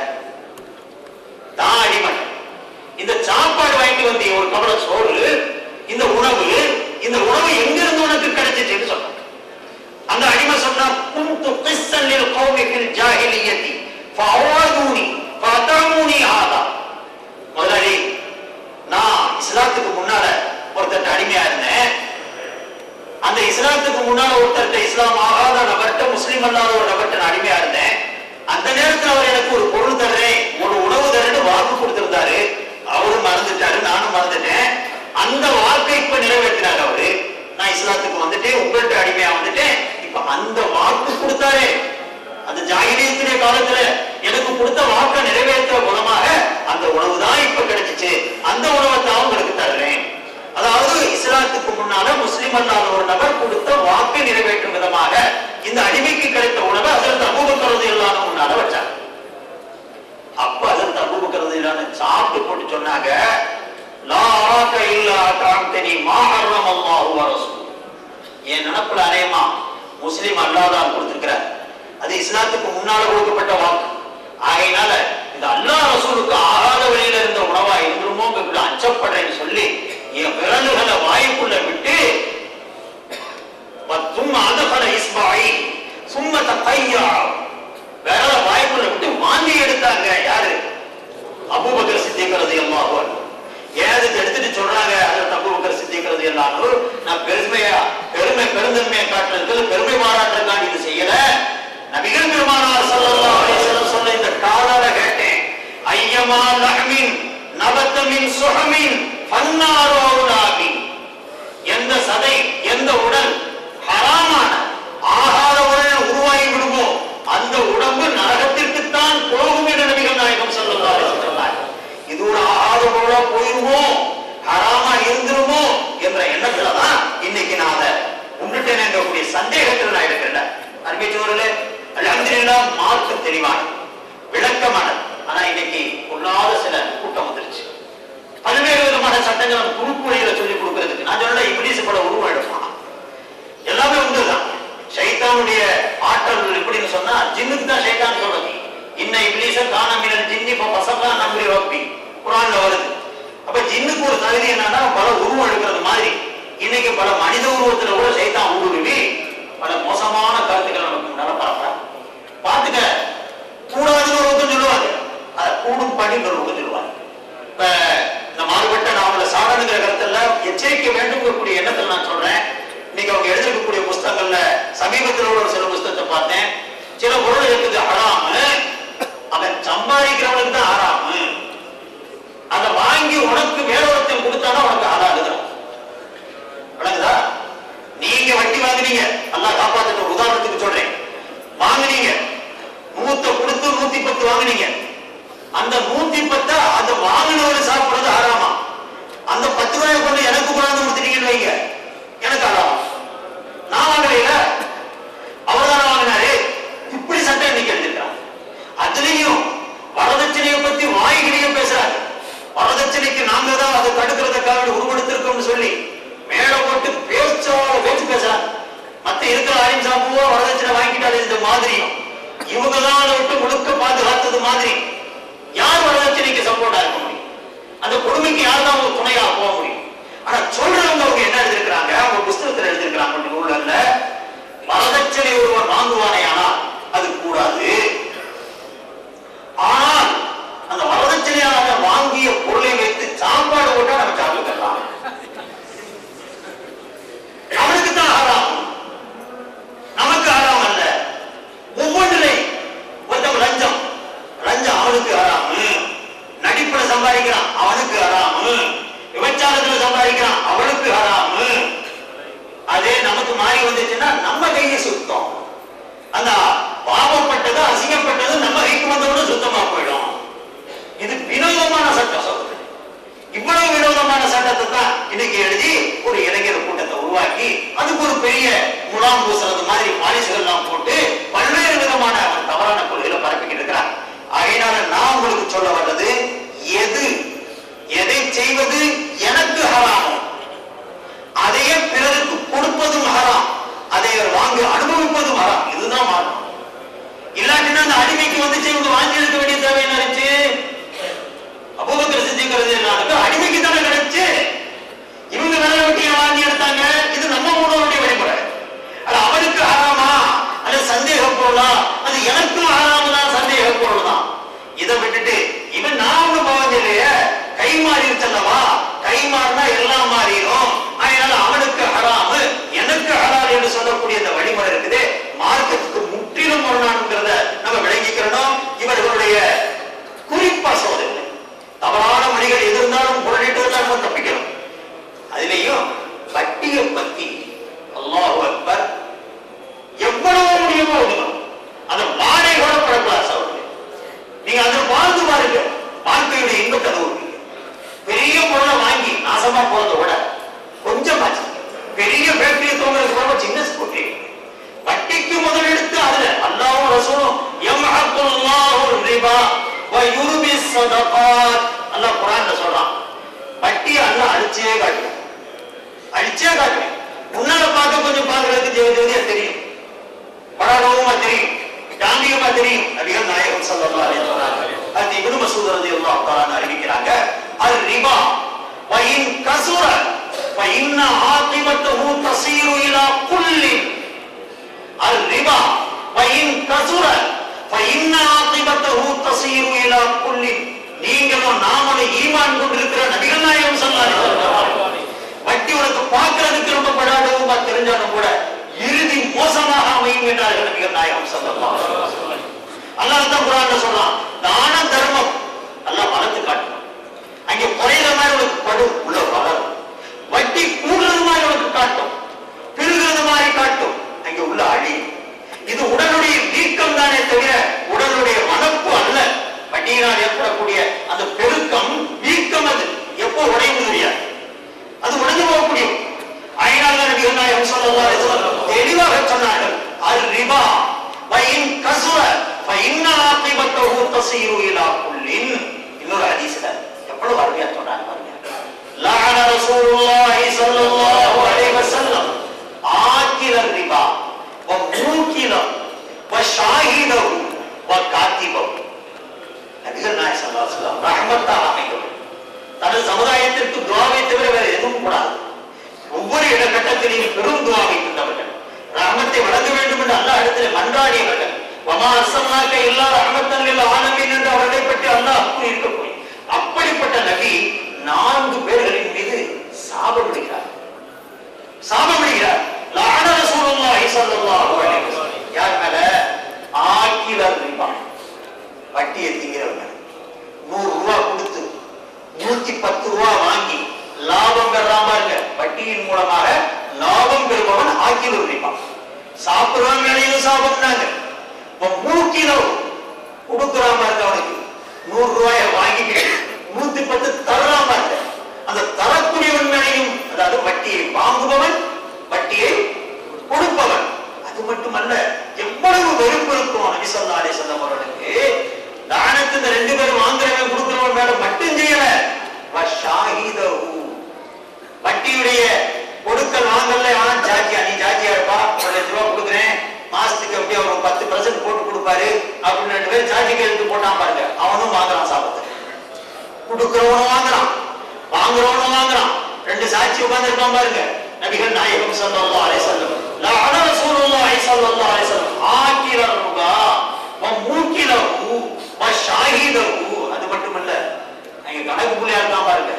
தான் அடிமை இந்த சாப்பாடு வாங்கிட்டு வந்தீ ஒரு கவலை சோறு இந்த உணவு இந்த உணவு எங்க இருந்து உனக்கு கிடைச்சிச்சுன்னு சொன்னான் அந்த அடிமை சொன்னா குந்து கிஸ்ஸல்லில் கௌமி ஃபில் ஜாஹிலியத்தி ஃபஅவாதுனி ஃபஅதமுனி ஹாதா முதலாளி நான் இஸ்லாத்துக்கு முன்னால ஒருத்தர் அடிமையா இருந்தேன் அந்த இஸ்லாத்துக்கு முன்னால ஒருத்தர்ட்ட இஸ்லாம் ஆகாத நபர்கிட்ட முஸ்லீம் அல்லாத ஒரு நபர்கிட்ட நான் அடிமையா இருந்தேன் அந்த நேரத்துல அவர் எனக்கு ஒரு பொருள் தர்றேன் ஒரு உணவு தரேன்னு வாக்கு கொடுத்திருந்தாரு அவரும் மறந்துட்டாரு நானும் மறந்துட்டேன் அந்த வாக்கை இப்ப நிறைவேற்றினாரு அவரு நான் இஸ்லாத்துக்கு வந்துட்டேன் உங்கள்கிட்ட அடிமையா வந்துட்டேன் இப்ப அந்த வாக்கு கொடுத்தாரே அந்த ஜாகிரியத்துடைய காலத்துல எனக்கு கொடுத்த வாக்கை நிறைவேற்ற மூலமாக அந்த உணவு தான் இப்ப கிடைச்சிச்சு அந்த உணவை தான் உங்களுக்கு தர்றேன் அதாவது இஸ்லாத்துக்கு முன்னால முஸ்லிம் அல்லாத ஒரு நபர் கொடுத்த வாக்கை நிறைவேற்றும் விதமாக இந்த அடிமைக்கு கிடைத்த உணவை அதற்கு அபூபக்கரது இல்லாத முன்னால வச்சாங்க அப்ப அதற்கு அபூபக்கரது இல்லாத சாப்பிட்டு போட்டு சொன்னாங்க லா அராக்க இல்லா காந்தனி மாஹர்ரம் அல்லாஹு வ ரசூல் என் நினப்புல அநேகமா முஸ்லிம் அல்லாதான் கொடுத்திருக்கிறார் அது இஸ்லாத்துக்கு முன்னால கொடுக்கப்பட்ட வாக்கு ஆகையினால இந்த அல்லாஹ் ரசூலுக்கு ஆகாத வழியில இருந்த உணவா இருந்துருமோ அச்சப்படுறேன்னு சொல்லி என் விரல்களை வாய்க்குள்ள விட்டு சும்மா அதகல இஸ்மாயி சும்மா கையா விரல வாய்க்குள்ள விட்டு வாந்தி எடுத்தாங்க யாரு அபூபக்கர் சித்திக்கிறது எல்லாம் ஏது எடுத்துட்டு சொல்றாங்க அதில் அபூபக்கர் சித்திக்கிறது எல்லாம் நான் பெருமையா பெருமை பெருந்தன்மையை காட்டுறதுக்கு பெருமை பாராட்டுறதுக்காண்டி இது செய்யல நபிகள் பெருமானார் ஸல்லல்லாஹு அலைஹி வஸல்லம் சொன்ன இந்த காலால கேட்டேன் ஐயமா லஹ்மின் நபத்த மின் சுஹமின் ஃபன்னாரு அவுலாபி எந்த சதை எந்த உடல் ஹராமான ஆகாத உடல் உருவாகி விடுமோ அந்த உடம்பு நரகத்திற்குத்தான் போகும் என்று நபிகள் நாயகம் ஸல்லல்லாஹு அலைஹி வஸல்லம் சொன்னார் இது ஒரு ஆகாத பொருளா போயிருமோ ஹராமா இருந்துருமோ என்ற எண்ணத்துல தான் இன்னைக்கு நான் அதை உண்டுட்டேன் என்கக்கூடிய சந்தேகத்தில் நான் இருக்கிறேன் அன்பைச்சோர்களே அல்ஹம்துலில்லாஹ் மார்க்கம் தெளிவான விளக்கமானது ஆனா இன்னைக்கு பொல்லாத சில கூட்டம் வந்துருச்சு பல்வேறு விதமான சட்டங்களும் குறுக்குவழியில சொல்லி கொடுக்கறதுக்கு நான் சொல்ல இங்கிலீஷ் பட உருவம் எடுப்பான் எல்லாமே உண்டுதான் ஷைத்தானுடைய ஆற்றல் எப்படின்னு சொன்னா ஜின்னுக்கு தான் ஷைத்தான் சொல்றது இன்ன இப்லீஸ காணமினல் ஜின்னி இப்ப பசங்கா நம்பி ரோப்பி குரான்ல வருது அப்ப ஜின்னுக்கு ஒரு தகுதி என்னன்னா பல உருவம் எடுக்கிறது மாதிரி இன்னைக்கு பல மனித உருவத்துல கூட சைத்தான் ஊடுருவி பல மோசமான கருத்துக்களை நமக்கு முன்னால பரப்புறான் பாத்துக்க கூடாதுன்னு ஒரு பக்கம் சொல்லுவாங்க அதை கூடும் பணின்னு ஒரு பக்கம் சொல்லுவாங்க இப்ப இந்த மாறுபட்ட நாமல சாடனுங்கிற கருத்துல எச்சரிக்கை வேண்டும்ங்கக்கூடிய எண்ணத்தில் நான் சொல்றேன் இன்னைக்கு அவங்க எழுதிருக்கக்கூடிய புஸ்தகங்கள்ல சமீபத்தில் உள்ள ஒரு சில புஸ்தகத்தை பார்த்தேன் சில பொருள் இருக்குது ஹராமு அவன் சம்பாதிக்கிறவனுக்கு தான் ஹராமு அதை வாங்கி உனக்கு வேற ஒருத்தன் கொடுத்தானா உனக்கு ஹலாலுதான் விளங்குதா நீங்க வட்டி வாங்குனீங்க அல்லாஹ் காப்பாத்தட்டும் உதாரணத்துக்கு சொல்றேன் வாங்குனீங்க நூத்த கொடுத்து நூத்தி பத்து வாங்குனீங்க அந்த நூத்தி பத்தை அந்த வாங்கினவர் சாப்பிடுறது ஆறாமா அந்த பத்து ரூபாயை கொண்டு எனக்கு கொண்டாந்து கொடுத்துட்டீங்கன்னு வைங்க எனக்கு ஆறாமா நான் வாங்கலையில அவர் தானே வாங்கினாரு இப்படி சட்டம் இன்னைக்கு எடுத்துட்டான் அதுலயும் வரதட்சணையை பத்தி வாய்கிலேயே பேசுறாரு வரதட்சணைக்கு நாங்க தான் அதை தடுக்கிறதுக்காக உருவெடுத்திருக்கோம்னு சொல்லி மேல போட்டு பேச்சால பேச்சு பேசுறாங்க மத்த இருக்கிற ஆயும் சாப்புவோ வரதட்சணை வாங்கிட்டாரு இந்த மாதிரியும் இவங்க தான் அதை விட்டு முழுக்க பாதுகாத்தது மாதிரி யார் வரதட்சணைக்கு சப்போர்ட்டா இருக்க முடியும் அந்த கொடுமைக்கு யார் தான் அவங்க துணையா போக முடியும் ஆனா சொல்றவங்க அவங்க என்ன எழுதிருக்கிறாங்க அவங்க புஸ்தகத்துல எழுதிருக்கிறாங்க நூல்கள்ல வரதட்சணை ஒருவர் வாங்குவானே ஆனால் அது கூடாது ஆனால் அந்த வரதட்சணையாக வாங்கிய பொருளை வைத்து சாப்பாடு போட்டா நம்ம சாப்பிட்டுக்கலாம் அவனுக்கு தான் ஆறாம் நமக்கு ஆறாம் அல்ல ஒவ்வொன்றிலே ஒருத்தன் லஞ்சம் லஞ்சம் அவனுக்கு ஆறாமு நடிப்புல சம்பாதிக்கிறான் அவனுக்கு ஆறாமு விபச்சாரத்துல சம்பாதிக்கிறான் அவனுக்கு ஆறாமு அதே நமக்கு மாறி வந்துச்சுன்னா நம்ம கையை சுத்தம் அந்த பாவப்பட்டது அசிங்கப்பட்டது நம்ம கைக்கு வந்தோட சுத்தமா போயிடும் இது வினோதமான சட்டம் சொல்றது இவ்வளவு வினோதமான சட்டத்தை தான் இன்னைக்கு எழுதி ஒரு இளைஞர் கூட்டத்தை உருவாக்கி அதுக்கு ஒரு பெரிய முலாம் பூசுறது மாதிரி பாலிசுகள் எல்லாம் போட்டு பல்வேறு விதமான அவன் தவறான கொள்கைகளை பரப்பிக்கிட்டு இருக்கிறான் ஆகையினால நான் உங்களுக்கு சொல்ல வந்தது எது எதை செய்வது எனக்கு ஹராமோ அதையே பிறருக்கு கொடுப்பதும் ஹராம் அதை அவர் வாங்கி அனுபவிப்பதும் ஹராம் இதுதான் மாறும் இல்லாட்டினா அந்த அடிமைக்கு வந்துச்சு இவங்க வாங்கி எடுக்க வேண்டிய தேவை என்ன இருந்துச்சு அபூபக்கர் சித்திக்கிறது எல்லாருக்கு அடிமைக்கு தானே கிடைச்சு இவங்க வேலை வெட்டியை வாங்கி எடுத்தாங்க இது நம்ம மூணவருடைய வழிமுறை அது அவனுக்கு ஹராமா அது சந்தேக பொருளா அது எனக்கும் ஹராமு தான் சந்தேக பொருள் தான் இதை விட்டுட்டு இவன் நான் ஒண்ணு பாவம் இல்லையே கை மாறிடுச்சல்லவா கை மாறினா எல்லாம் மாறிடும் அதனால அவனுக்கு ஹராமு எனக்கு ஹலால் என்று சொல்லக்கூடிய இந்த வழிமுறை இருக்குது மார்க்கத்துக்கு முற்றிலும் முரணானுங்கிறத நம்ம விளங்கிக்கிறோம் இவர்களுடைய குறிப்பா சோதனை தவறான மொழிகள் எது இருந்தாலும் புரணிட்டு தான் நம்ம தப்பிக்கணும் அதுலயும் வட்டியை பத்தி அல்லாஹ் அக்பர் எவ்வளவு முடியுமோ ஒண்ணுதான் அதை வாடகை கூட படக்கூடாது சகோதரர்களே. நீங்க அதை வாழ்ந்து பாருங்க வாழ்க்கையுடைய இன்பத்தை அனுபவிங்க பெரிய பொருளை வாங்கி நாசமா போறதை விட கொஞ்சம் பாச்சு பெரிய ஃபேக்டரி தோங்குறதுக்கு ரொம்ப சின்ன ஸ்கூட்டி வட்டிக்கு முதலெடுத்து அதுல அல்லாஹ்வும் ரசூலும் யம்ஹக்குல்லாஹு ரிபா வ யுர்பி ஸதகாத் அல்லாஹ் குர்ஆன்ல சொல்றான் வட்டி அல்லாஹ் அழிச்சே காட்டுறான் அழிச்சே காட்டுறான் முன்னால பார்க்க கொஞ்சம் பார்க்கறதுக்கு ஜெய ஜெயதியா தெரியும் படாடோமா தெரியும் காந்தியமா தெரியும் நபிகள் நாயகம் ஸல்லல்லாஹு அலைஹி வஸல்லம் அது இப்னு மசூத் ரலியல்லாஹு தஆலா அறிவிக்கிறாங்க அது ரிபா வ இன் கசுர ஃப இன்ன ஆகிபத்துஹு தஸீரு இலா குல்லி அது ரிபா வ இன் கசுர ஃப இன்ன ஆகிபத்துஹு தஸீரு இலா குல்லி நீங்களும் நாமளும் ஈமான் கொண்டிருக்கிற நபிகள் நாயகம் ஸல்லல்லாஹு அலைஹி வஸல்லம் வட்டி உனக்கு பார்க்கிறதுக்கு ரொம்ப படாடவுமா தெரிஞ்சாலும் கூட இறுதி மோசமாக அமையும் என்றார்கள் நபிகள் நாயகம் ஸல்லல்லாஹு அலைஹி வஸல்லம் அல்லாஹ் தான் குர்ஆன்ல சொல்றான் தான தர்மம் அல்லாஹ் வளர்த்து காட்டுறான் அங்கே குறையிற மாதிரி உனக்கு படு உள்ள வளரும் வட்டி கூடுறது மாதிரி உனக்கு காட்டும் பெருகிறது மாதிரி காட்டும் அங்கே உள்ள அழி இது உடலுடைய வீக்கம் தானே தவிர உடலுடைய வனப்பு அல்ல வட்டியினால் ஏற்படக்கூடிய அந்த பெருக்கம் வீக்கம் அது எப்போ உடையும் தெரியாது அது உடைந்து போகக்கூடிய அதனால நபிகள் நாயகம் ஸல்லல்லாஹு அலைஹி வஸல்லம் தெளிவாக சொன்னார்கள் அது ரிபா வயின் தசீரு இலா குல்லின் இன்னொரு ஹதீஸ்ல எவ்வளவு அருமையா சொல்றாங்க பாருங்க லஅன ரசூலுல்லாஹி ஸல்லல்லாஹு அலைஹி வஸல்லம் ஆக்கில ரிபா வ மூக்கில வ ஷாஹிதஹு வ காத்திபஹு நபிகள் நாயகம் ஸல்லல்லாஹு அலைஹி வஸல்லம் ரஹ்மத்தாக அமைக்கும் தனது சமுதாயத்திற்கு துவாவை தவிர வேற எதுவும் கூடாது ஒவ்வொரு இடகட்டத்திலையும் பெரும் துவாவை தந்தவர்கள் ரஹமத்தை வழங்க வேண்டும் என்று அல்லாஹ் இடத்திலே மன்றாடியவர்கள் வமா அர்சல்னாக்க இல்லா ரஹமத்தன் லில் ஆலமீன் என்று அவர்களை பற்றி அல்லாஹ் கூறியிருக்க போய் அப்படிப்பட்ட நபி நான்கு பேர்களின் மீது சாபமிடுகிறார் சாபமிடுகிறார் லான ரசூலுல்லாஹி ஸல்லல்லாஹு அலைஹி வஸல்லம் யார் மேல ஆக்கிலர் ரிபா வட்டியை திங்கிறவங்க நூறு ரூபாய் கொடுத்து நூத்தி பத்து ரூபாய் வாங்கி லாபம் பெறாம இருங்க வட்டியின் மூலமாக லாபம் பெறுபவன் ஆக்கில் உரிப்பான் சாப்பிடுறவன் மேலையும் சாபம்னாங்க இப்ப மூக்கிலோ கொடுக்குறாம இருக்க அவனுக்கு நூறு ரூபாய வாங்கிட்டு நூத்தி பத்து தரலாம இருக்க அந்த தரக்கூடியவன் மேலையும் அதாவது வட்டியை வாங்குபவன் வட்டியை கொடுப்பவன் அது மட்டுமல்ல எவ்வளவு வெறுப்பு இருக்கும் நபி ஸல்லல்லாஹு அலைஹி வஸல்லம் அவர்களுக்கு தானத்து இந்த ரெண்டு பேரும் வாங்குறவன் கொடுக்கிறவன் மேல மட்டும் செய்யல வஷாஹிதஹு வட்டியுடைய கொடுக்கல் வாங்கல ஆனா ஜாக்கியா நீ ஜாக்கியா இருப்பா ஒரு லட்ச ரூபா கொடுக்குறேன் மாசத்துக்கு அப்படியே ஒரு பத்து பர்சன்ட் போட்டு கொடுப்பாரு அப்படின்னு ரெண்டு பேரும் ஜாக்கி கையெழுத்து போட்டான் பாருங்க அவனும் வாங்குறான் சாபத்தை கொடுக்கிறவனும் வாங்குறான் வாங்குறவனும் வாங்குறான் ரெண்டு சாட்சி உட்கார்ந்து இருப்பான் பாருங்க நபிகள் நாயகம் ஸல்லல்லாஹு அலைஹி வஸல்லம் லஅன ரசூலுல்லாஹி ஸல்லல்லாஹு அலைஹி வஸல்லம் ஆக்கிர ருபா வ மூக்கிலஹு வ ஷாஹிதஹு அது மட்டுமல்ல அங்க கணக்கு புள்ளியா இருக்கான் பாருங்க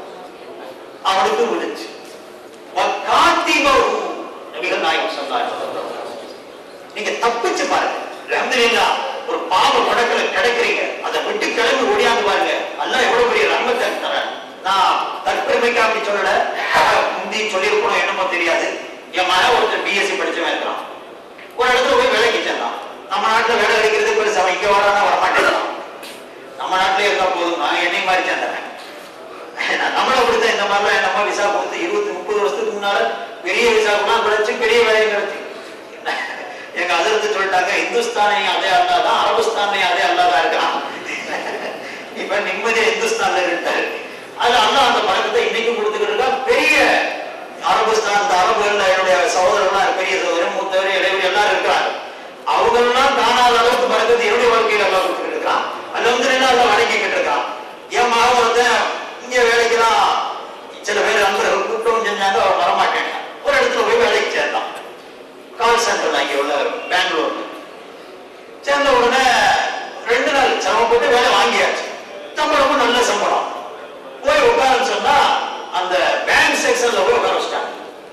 அவனுக்கு விழுச்சு வ காத்திபஹு நபிகள் நாயகம் ஸல்லல்லாஹு அலைஹி வஸல்லம் நீங்க தப்பிச்சு பாருங்க அல்ஹம்துலில்லாஹ் ஒரு பாவ முடக்கல கிடைக்கிறீங்க அதை விட்டு கிளம்பி ஓடியாந்து பாருங்க அல்லாஹ் எவ்வளவு பெரிய ரஹ்மத்தை தரேன் நான் தற்பெருமைக்கு அப்படி சொல்லல ஆனா, முந்தி சொல்லியிருக்கணும் என்னமோ தெரியாது என் மகன் ஒருத்தர் பிஎஸ்சி படிச்சவன் இருக்கிறான் ஒரு இடத்துல போய் வேலைக்கு சேர்ந்தான் நம்ம நாட்டுல வேலை கிடைக்கிறது பெருசு அவன் இங்க வரானா வர மாட்டேங்கிறான் நம்ம நாட்டிலே இருந்தா போதும் நான் என்னை மாதிரி சேர்ந்தவன் நம்மள கொடுத்த இந்த மாதிரிலாம் நம்ம விசா கொடுத்து இருபத்தி முப்பது வருஷத்துக்கு முன்னால பெரிய விசா கூட கிடைச்சு பெரிய வேலையும் கிடைச்சு எங்க அதிர்ந்து சொல்லிட்டாங்க இந்துஸ்தானையும் அதே அல்லா தான் அரபுஸ்தானையும் அதே அல்லா தான் இருக்கிறான் இப்ப நிம்மதியா இந்துஸ்தான்ல இருக்காரு அது அல்லாஹ் அந்த பழக்கத்தை இன்னைக்கும் கொடுத்துக்கிட்டு இருக்கா பெரிய அரபுஸ்தான் இந்த அரபுகள்ல என்னுடைய சகோதரர்லாம் பெரிய சகோதரர் மூத்தவர் இளைவர் எல்லாரும் இருக்கிறாங்க அவங்க எல்லாம் காணாத அளவுக்கு பழக்கத்தை என்னுடைய வாழ்க்கையில எல்லாம் கொடுத்துக்கிட்டு இருக்கான் அது வந்து எல்லாம் வணங்கிக்கிட்டு இருக்கான் என் மகன் ஒருத்தன் இங்க வேலைக்கெல்லாம் சில பேர் நண்பர்கள் கூப்பிட்டவும் செஞ்சாங்க அவர் வரமாட்டேன் ஒரு இடத்துல போய் வேலைக்கு சேர்ந்தான் கால் சென்டர்ல அங்கே உள்ள பெங்களூர்ல சேர்ந்த உடனே ரெண்டு நாள் சிரமப்பட்டு வேலை வாங்கியாச்சு சம்பளமும் நல்ல சம்பளம் போய் உட்கார சொன்னா அந்த பேங்க் செக்ஷன்ல போய் உட்கார வச்சிட்டாங்க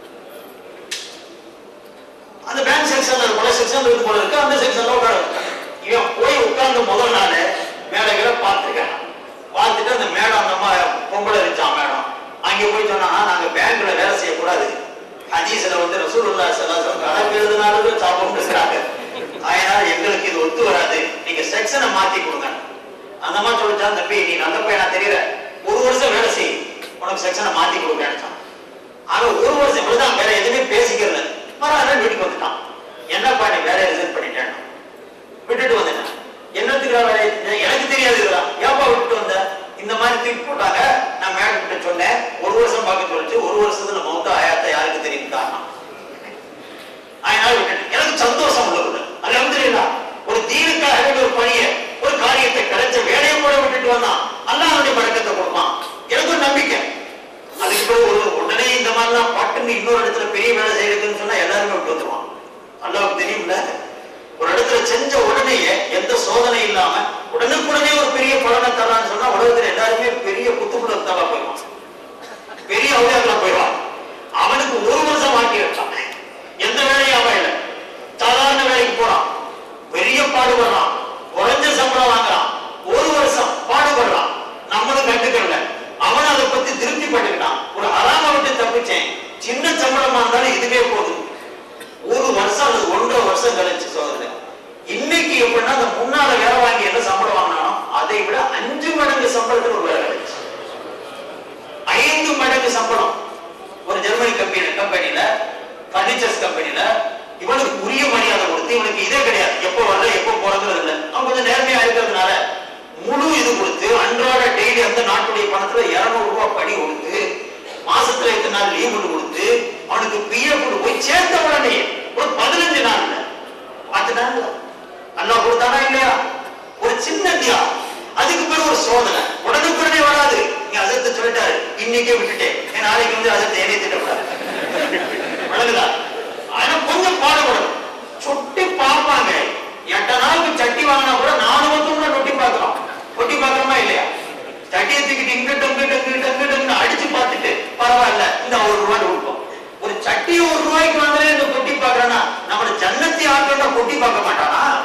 அந்த பேங்க் செக்ஷன்ல பல செக்ஷன் இருக்கு போல இருக்கு அந்த செக்ஷன்ல உட்கார வச்சிட்டாங்க இவன் போய் உட்கார்ந்த முதல் நாள் மேடைகளை பார்த்துருக்கான் பார்த்துட்டு அந்த மேடம் நம்ம பொம்பளை இருந்துச்சான் மேடம் அங்க போய் சொன்னா நாங்க பேங்க்ல வேலை செய்யக்கூடாது ஹதீஸ்ல வந்து ரசூலுல்லா ஸல்லல்லாஹு கணக்கு எழுதினாலும் சாப்பிட்டுருக்காங்க அதனால எங்களுக்கு இது ஒத்து வராது நீங்க செக்ஷனை மாத்தி கொடுங்க அந்த மாதிரி சொல்லிட்டான் தம்பி நீ நல்ல பையனா தெரியற ஒரு வருஷம் வேலை செய் உனக்கு செக்ஷனை மாத்தி கொடுக்கணும் அவன் ஒரு வருஷம் இப்படிதான் வேற எதுவுமே பேசிக்கிறல மறுநாள் வீட்டுக்கு வந்துட்டான் என்னப்பா நீ வேலையை ரிசைன் பண்ணிட்டேன் விட்டுட்டு வந்துட்டேன் என்னத்துக்கு நான் வேலையை செஞ்சேன்? எனக்கு தெரியாது இதெல்லாம் ஏப்பா விட்டுட்டு வந்த இந்த மாதிரி தூக்கி போட்டாங்க நான் மேடம் கிட்ட சொன்னேன் ஒரு வருஷம் பார்க்க சொல்லிச்சு ஒரு வருஷத்துல மௌத்த ஆயாத்த யாருக்கு தெரியும் காரணம் அதனால விட்டுட்டேன் எனக்கு சந்தோஷம் உள்ளது அல்ஹம்துலில்லாஹ் ஒரு தீனுக்காக வேண்டிய ஒரு பணியை ஒரு காரியத்தை கிடைச்ச வேலையை கூட விட்டுட்டு வந்தான் அல்லாஹ் அவனுடைய பழக்கத்தை கொடுப்பான் எனக்கு ஒரு நம்பிக்கை அதுக்கு பிறகு ஒரு உடனே இந்த மாதிரிலாம் பட்டுன்னு இன்னொரு இடத்துல பெரிய வேலை செய்யறதுன்னு சொன்னா எல்லாருமே விட்டு வந்துருவான் அல்லாவுக்கு தெரியும்ல ஒரு இடத்துல செஞ்ச உடனே எந்த சோதனை இல்லாம உடனுக்குடனே ஒரு பெரிய பலனை தரான்னு சொன்னா உலகத்துல எல்லாருமே பெரிய புத்துக்குள்ள தவா போயிடுவான் பெரிய அவுளியாக்களா போயிடுவான் அவனுக்கு ஒரு வருஷம் வாங்கி வச்சான் எந்த வேலையும் அவன் இல்லை சாதாரண வேலைக்கு போறான் பெரிய பாடுபடுறான் குறைஞ்ச சம்பளம் வாங்குறான் ஒரு வருஷம் பாடுபடுறான் நம்மளும் கண்டுக்கல அவன் அதை பத்தி திருப்தி பட்டுக்கிட்டான் ஒரு அறாம விட்டு தப்பிச்சேன் சின்ன சம்பளமா இருந்தாலும் இதுவே போதும் ஒரு வருஷம் அல்லது ஒன்றரை வருஷம் கழிச்சு சோதரன் இன்னைக்கு எப்படின்னா அந்த முன்னால வேலை வாங்கி என்ன சம்பளம் வாங்கினாலும் அதை விட அஞ்சு மடங்கு சம்பளத்துக்கு ஒரு வேலை கிடைச்சு ஐந்து மடங்கு சம்பளம் ஒரு ஜெர்மனி கம்பெனி கம்பெனில பர்னிச்சர்ஸ் கம்பெனில இவனுக்கு உரிய மரியாதை கொடுத்து இவனுக்கு இதே கிடையாது எப்போ வரல எப்போ போறதுறது இல்லை அவன் கொஞ்சம் நேர்மையா இருக்கிறதுனால மாசத்துல எத்தனை நாள் லீவு கொடுத்து அவனுக்கு பிஎஃப் போய் சேர்த்த உடனே ஒரு பதினஞ்சு நாள்ல பத்து நாள்ல அல்லாஹ் கொடுத்தானா இல்லையா ஒரு சின்ன தியாகம் அதுக்கு பிறகு ஒரு சோதனை உடனுக்குடனே வராது நீ அதத்தை சொல்லிட்டாரு இன்னைக்கே விட்டுட்டேன் ஏன் நாளைக்கு வந்து அதத்தை என்னை திட்டக்கூடாது வழங்குதா ஆனா கொஞ்சம் பாடுபடும் சுட்டி பார்ப்பாங்க எட்ட நாளுக்கு சட்டி வாங்கினா கூட நாலு வருஷம் கூட நொட்டி பார்க்கலாம் கொட்டி பார்க்கறோமா இல்லையா சட்டியை தூக்கிட்டு இங்கிட்ட இங்கிட்ட இங்கிட்ட இங்கிட்ட அடிச்சு பார்த்துட்டு பரவாயில்ல இந்த ஒரு ரூபாய் கொடுப்போம் ஒரு சட்டி ஒரு ரூபாய்க்கு வாங்குறேன் இந்த கொட்டி பார்க்கறேன்னா நம்மள ஜன்னத்தி ஆட்கள் கொட்டி பார்க்க மாட்டானா